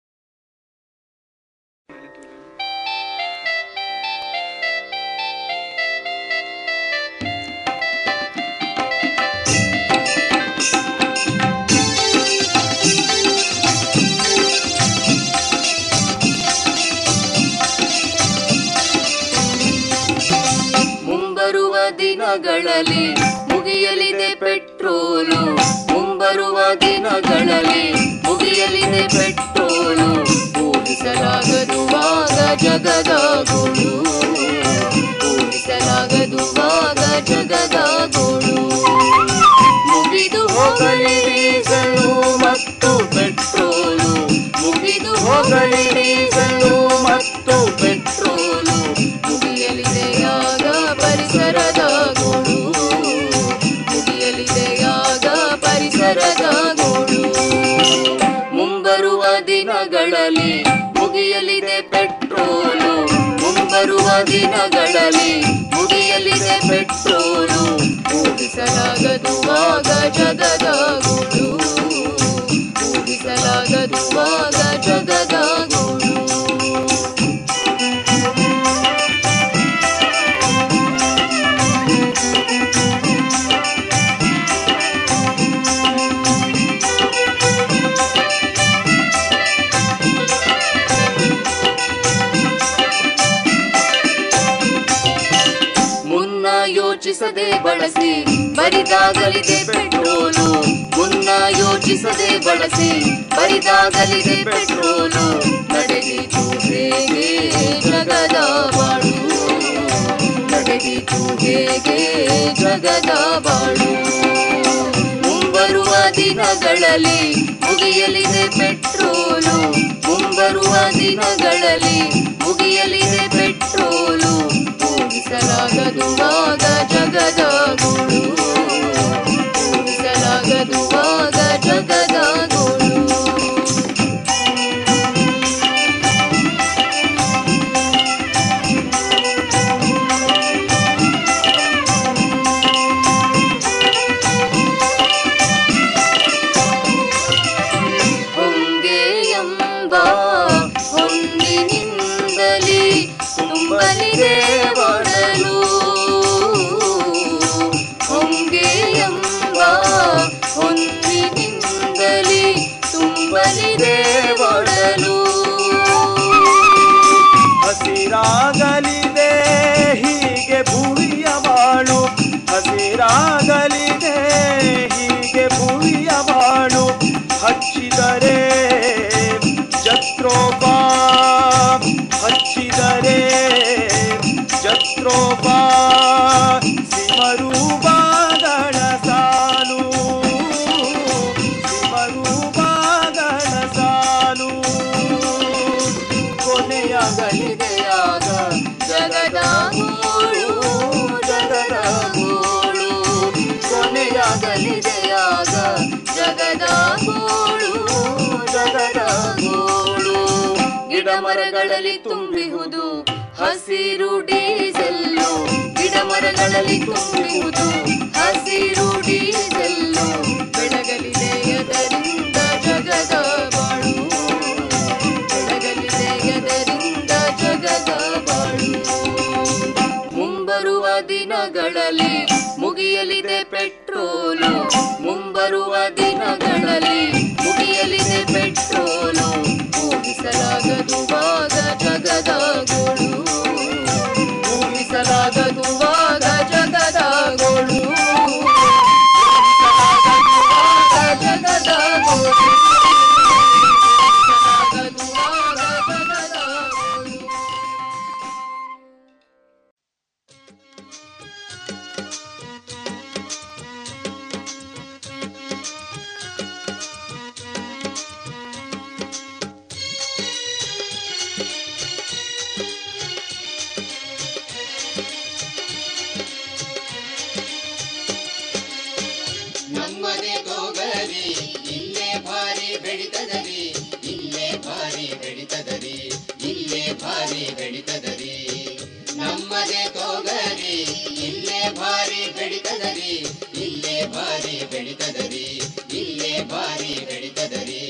ಮುಂಬರುವ ದಿನಗಳಲ್ಲಿ ಮುಗಿಯಲಿದೆ ಪೆಟ್ರೋಲು ಮುಂಬರುವ ದಿನಗಳಲ್ಲಿ ಮುಗಿಯಲಿದೆ ಪೆಟ್ರೋಲು ಊಹಿಸಲಾಗದುವಾಗ ಜಗದ ಗೋಳು ಊಹಿಸಲಾಗದುವಾಗ ಜಗದ ಗೋಳು ಮುಗಿದು ಹೋಗಲಿ ಡೀಸಲು ಮತ್ತು ಪೆಟ್ರೋಲು ಮುಗಿದು ಹೋಗಲಿ ಡೀಸಲು ಮತ್ತು ಪೆಟ್ರೋಲು ಮುಗಿಯಲಿದೆಯಾಗ ಪರಿಸರದ ಗೋಳು ಮುಗಿಯಲಿದೆಯಾಗ ಪರಿಸರದ ಗೋಳು ಮುಂಬರುವ ದಿನಗಳಲ್ಲಿ ಮುಗಿಯಲಿದೆ ಪೆಟ್ರೋಲು ಮುಂಬರುವ ದಿನಗಳಲ್ಲಿ ಮುಗಿಯಲಿದೆ ಪೆಟ್ರೋಲು ಊಹಿಸಲಾಗದುವಾಗ ಜಗದ ಗೋಳು ಊಹಿಸಲಾಗದುವಾಗ ಜಗದ ಗೋಳು ಮುನ್ನ ಯೋಚಿಸದೆ ಬಳಸಿ ಬರಿದಾಗಲಿದೆ ಪೆಟ್ರೋಲು ಮುನ್ನ ಯೋಚಿಸದೆ ಬಳಸಿ ಬರಿದಾಗಲಿದೆ ಪೆಟ್ರೋಲು ನಡೆದಿತು ಹೇಗೆ ಜಗದ ಬಾಳು ನಡೆದಿತು ನಡೆದಿತು ಹೇಗೆ ಜಗದ ಬಾಳು ಮುಂಬರುವ ದಿನಗಳಲ್ಲಿ ಮುಗಿಯಲಿದೆ ಪೆಟ್ರೋಲು ಮುಂಬರುವ ದಿನಗಳಲ್ಲಿ ಮುಗಿಯಲಿದೆ ಪೆಟ್ರೋಲು ಊಹಿಸಲಾಗದುವಾಗ ಜಗದ ಗೋಳು ಊಹಿಸಲಾಗದುವಾಗ ಜಗದ ಗೋಳು ಹೊಂಗೆ ಎಂಬ ಹೊಂದಿನಿಂದಲೇ ತುಂಬಲಿದೆ ಒಡಲು ಹೊಂಗೆ ಎಂಬ ಹೊಂದಿನಿಂದಲೇ ತುಂಬಲಿದೆ ಒಡಲು ಹಸಿರಾಗಲಿದೆ ಹೀಗೆ ಭೂಮಿಯ ಬಾಳು ಹಸಿರಾಗಲಿದೆ ಹೀಗೆ ಭೂಮಿಯ ಬಾಳು ಹಚ್ಚಿದರೆ ಜತ್ರೋಪ ಹಚ್ಚಿದರೆ ಜತ್ರೋಪ ಸಿಮರೂಪಗಳ ಸಾಲು ಸಿಮರೂಪಗಳ ಸಾಲು ಕೊನೆಯಾಗಲಿದೆ ಆಗ ಜಗದ ಗೋಳು ಜಗದ ಗೋಳು ಕೊನೆಯಾಗಲಿದೆ ಆಗ ಜಗದ ಗೋಳು ಜಗದ ಗೋಳು ಗಿಡ ಮರಗಳಲ್ಲಿ ತುಂಬಿಹುದು ಹಸಿರು ಡೀಸೆಲ್ಲು ಗಿಡ ಮರಗಳಲ್ಲಿ ತುಂಬಿಹುದು ಹಸಿರು ಡೀಸೆಲ್ಲು ಬೆಳಗಲಿದೆ ಅದರಿಂದ ಜಗದ ಬಾಳು ಬೆಳಗಲಿದೆ ಅದರಿಂದ ಜಗದ ಬಾಳು ಮುಂಬರುವ ದಿನಗಳಲ್ಲಿ ಮುಗಿಯಲಿದೆ ಪೆಟ್ರೋಲು ಮುಂಬರುವ ದಿನಗಳಲ್ಲಿ ಮುಗಿಯಲಿದೆ ಪೆಟ್ರೋಲು ಊಹಿಸಲಾಗದುವಾಗ ಜಗದ ಗೋಳು ಊಹಿಸಲಾಗದುವಾಗ ಜಗದ ಗೋಳು ಊಹಿಸಲಾಗದುವಾಗ ಜಗದ ಗೋಳು ಊಹಿಸಲಾಗದುವಾಗ ಜಗದ ಗೋಳು ನಮ್ಮನೆ ತೋಗರಿ ಇಲ್ಲೇ ಭಾರಿ ಬೆಳಿತದರಿ ಇಲ್ಲೇ ಭಾರಿ ಬೆಳಿತದರಿ ಇಲ್ಲೇ ಭಾರಿ ಬೆಳಿತದರಿ ನಮ್ಮನೆ ತೋಗರಿ ಇಲ್ಲೇ ಭಾರಿ ಬೆಳಿತದರಿ ಇಲ್ಲೇ ಭಾರಿ ಬೆಳಿತದರಿ ಇಲ್ಲೇ ಭಾರಿ ಬೆಳಿತದರಿ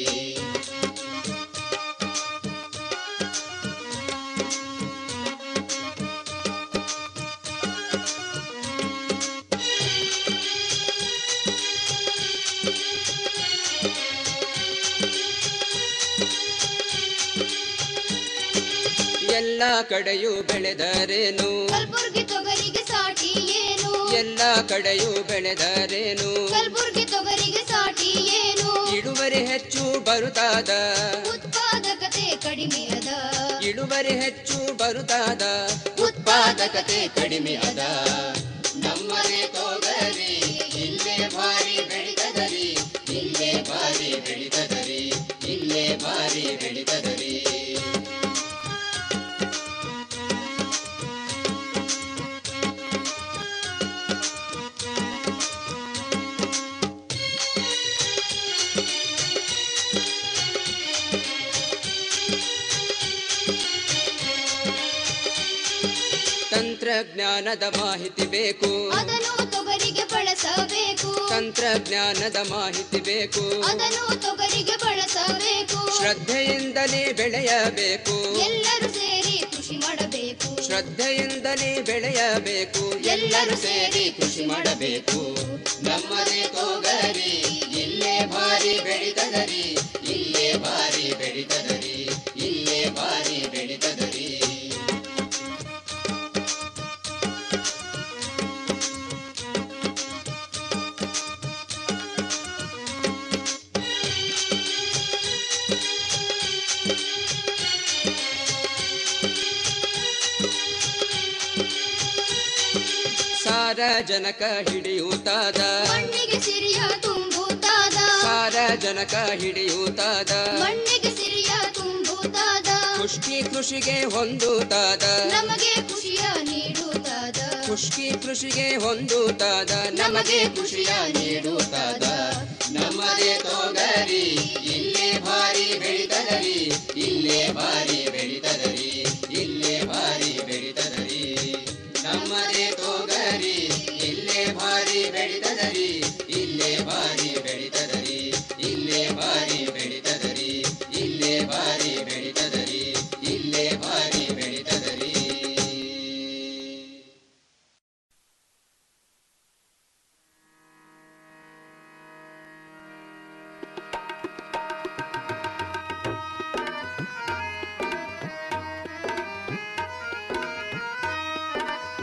ಎಲ್ಲ ಕಡೆಯೂ ಬೆಳೆದರೇನು ಕಲ್ಬುರ್ಗಿ ತೊಗರಿಗೆ ಸಾಟಿ ಏನು ಎಲ್ಲ ಕಡೆಯೂ ಬೆಳೆದರೇನು ಕಲ್ಬುರ್ಗಿ ತೊಗರಿಗೆ ಸಾಟಿ ಏನು ಇಳುವರಿ ಹೆಚ್ಚು ಬರುತ್ತಾದ ಉತ್ಪಾದಕತೆ ಕಡಿಮೆ ಅದ ಇಳುವರಿ ಹೆಚ್ಚು ಬರುತ್ತಾದ ಉತ್ಪಾದಕತೆ ಕಡಿಮೆ ಅದ ನಮ್ಮನೆ ತೋಗರಿ ಇಲ್ಲೇ ಭಾರಿ ಬೆಳಿತದರಿ ಇಲ್ಲೇ ಭಾರಿ ಬೆಳಿತದರಿ ಇಲ್ಲೇ ಭಾರಿ ಬೆಳಿತದರಿ ತಂತ್ರಜ್ಞಾನದ ಮಾಹಿತಿ ಬೇಕು ಅದನ್ನು ತೊಗರಿಗೆ ಬಳಸಬೇಕು ತಂತ್ರಜ್ಞಾನದ ಮಾಹಿತಿ ಬೇಕು ಅದನ್ನು ತೊಗರಿಗೆ ಬಳಸಬೇಕು ಶ್ರದ್ಧೆಯಿಂದಲೇ ಬೆಳೆಯಬೇಕು ಎಲ್ಲರೂ ಸೇರಿ ಕೃಷಿ ಮಾಡಬೇಕು ಶ್ರದ್ಧೆಯಿಂದಲೇ ಬೆಳೆಯಬೇಕು ಎಲ್ಲರೂ ಸೇರಿ ಕೃಷಿ ಮಾಡಬೇಕು ನಮ್ಮದೇ ತೋಗರಿ ಇಲ್ಲೇ ಭಾರಿ ಬೆಳಿತದರಿ ಇಲ್ಲೇ ಭಾರಿ ಬೆಳಿತದರಿ ಇಲ್ಲೇ ಭಾರಿ ಬೆಳಿತದರಿ ಸಾರಜನಕ ಹಿಡಿಯುತ್ತಾದ ಮಣ್ಣಿಗೆ ಸಿರಿಯ ತುಂಬುತ್ತಾದ ಸಾರಜನಕ ಹಿಡಿಯುತ್ತಾದ ಮಣ್ಣಿಗೆ ಸಿರಿಯ ತುಂಬುತ್ತಾದ ಖುಷ್ಕಿ ಕೃಷಿಗೆ ಹೊಂದುತ್ತಾದ ನಮಗೆ ಖುಷಿಯ ನೀಡುತ್ತಾದ ಖುಷ್ಕಿ ಕೃಷಿಗೆ ಹೊಂದುತ್ತಾದ ನಮಗೆ ಖುಷಿಯ ನೀಡುತ್ತಾದ ನಮ್ಮದೇ ತೋಗರಿ ಇಲ್ಲೇ ಭಾರಿ ಬೆಳಿತದರಿ ಇಲ್ಲೇ ಭಾರಿ ಬೆಳಿತದರಿ ಇಲ್ಲೇ ಭಾರಿ ಬೆಳಿತದರಿ ನಮ್ಮದೇ ತೋಗರಿ ಇಲ್ಲೇ ಭಾರಿ ಬೆಳಿತದರಿ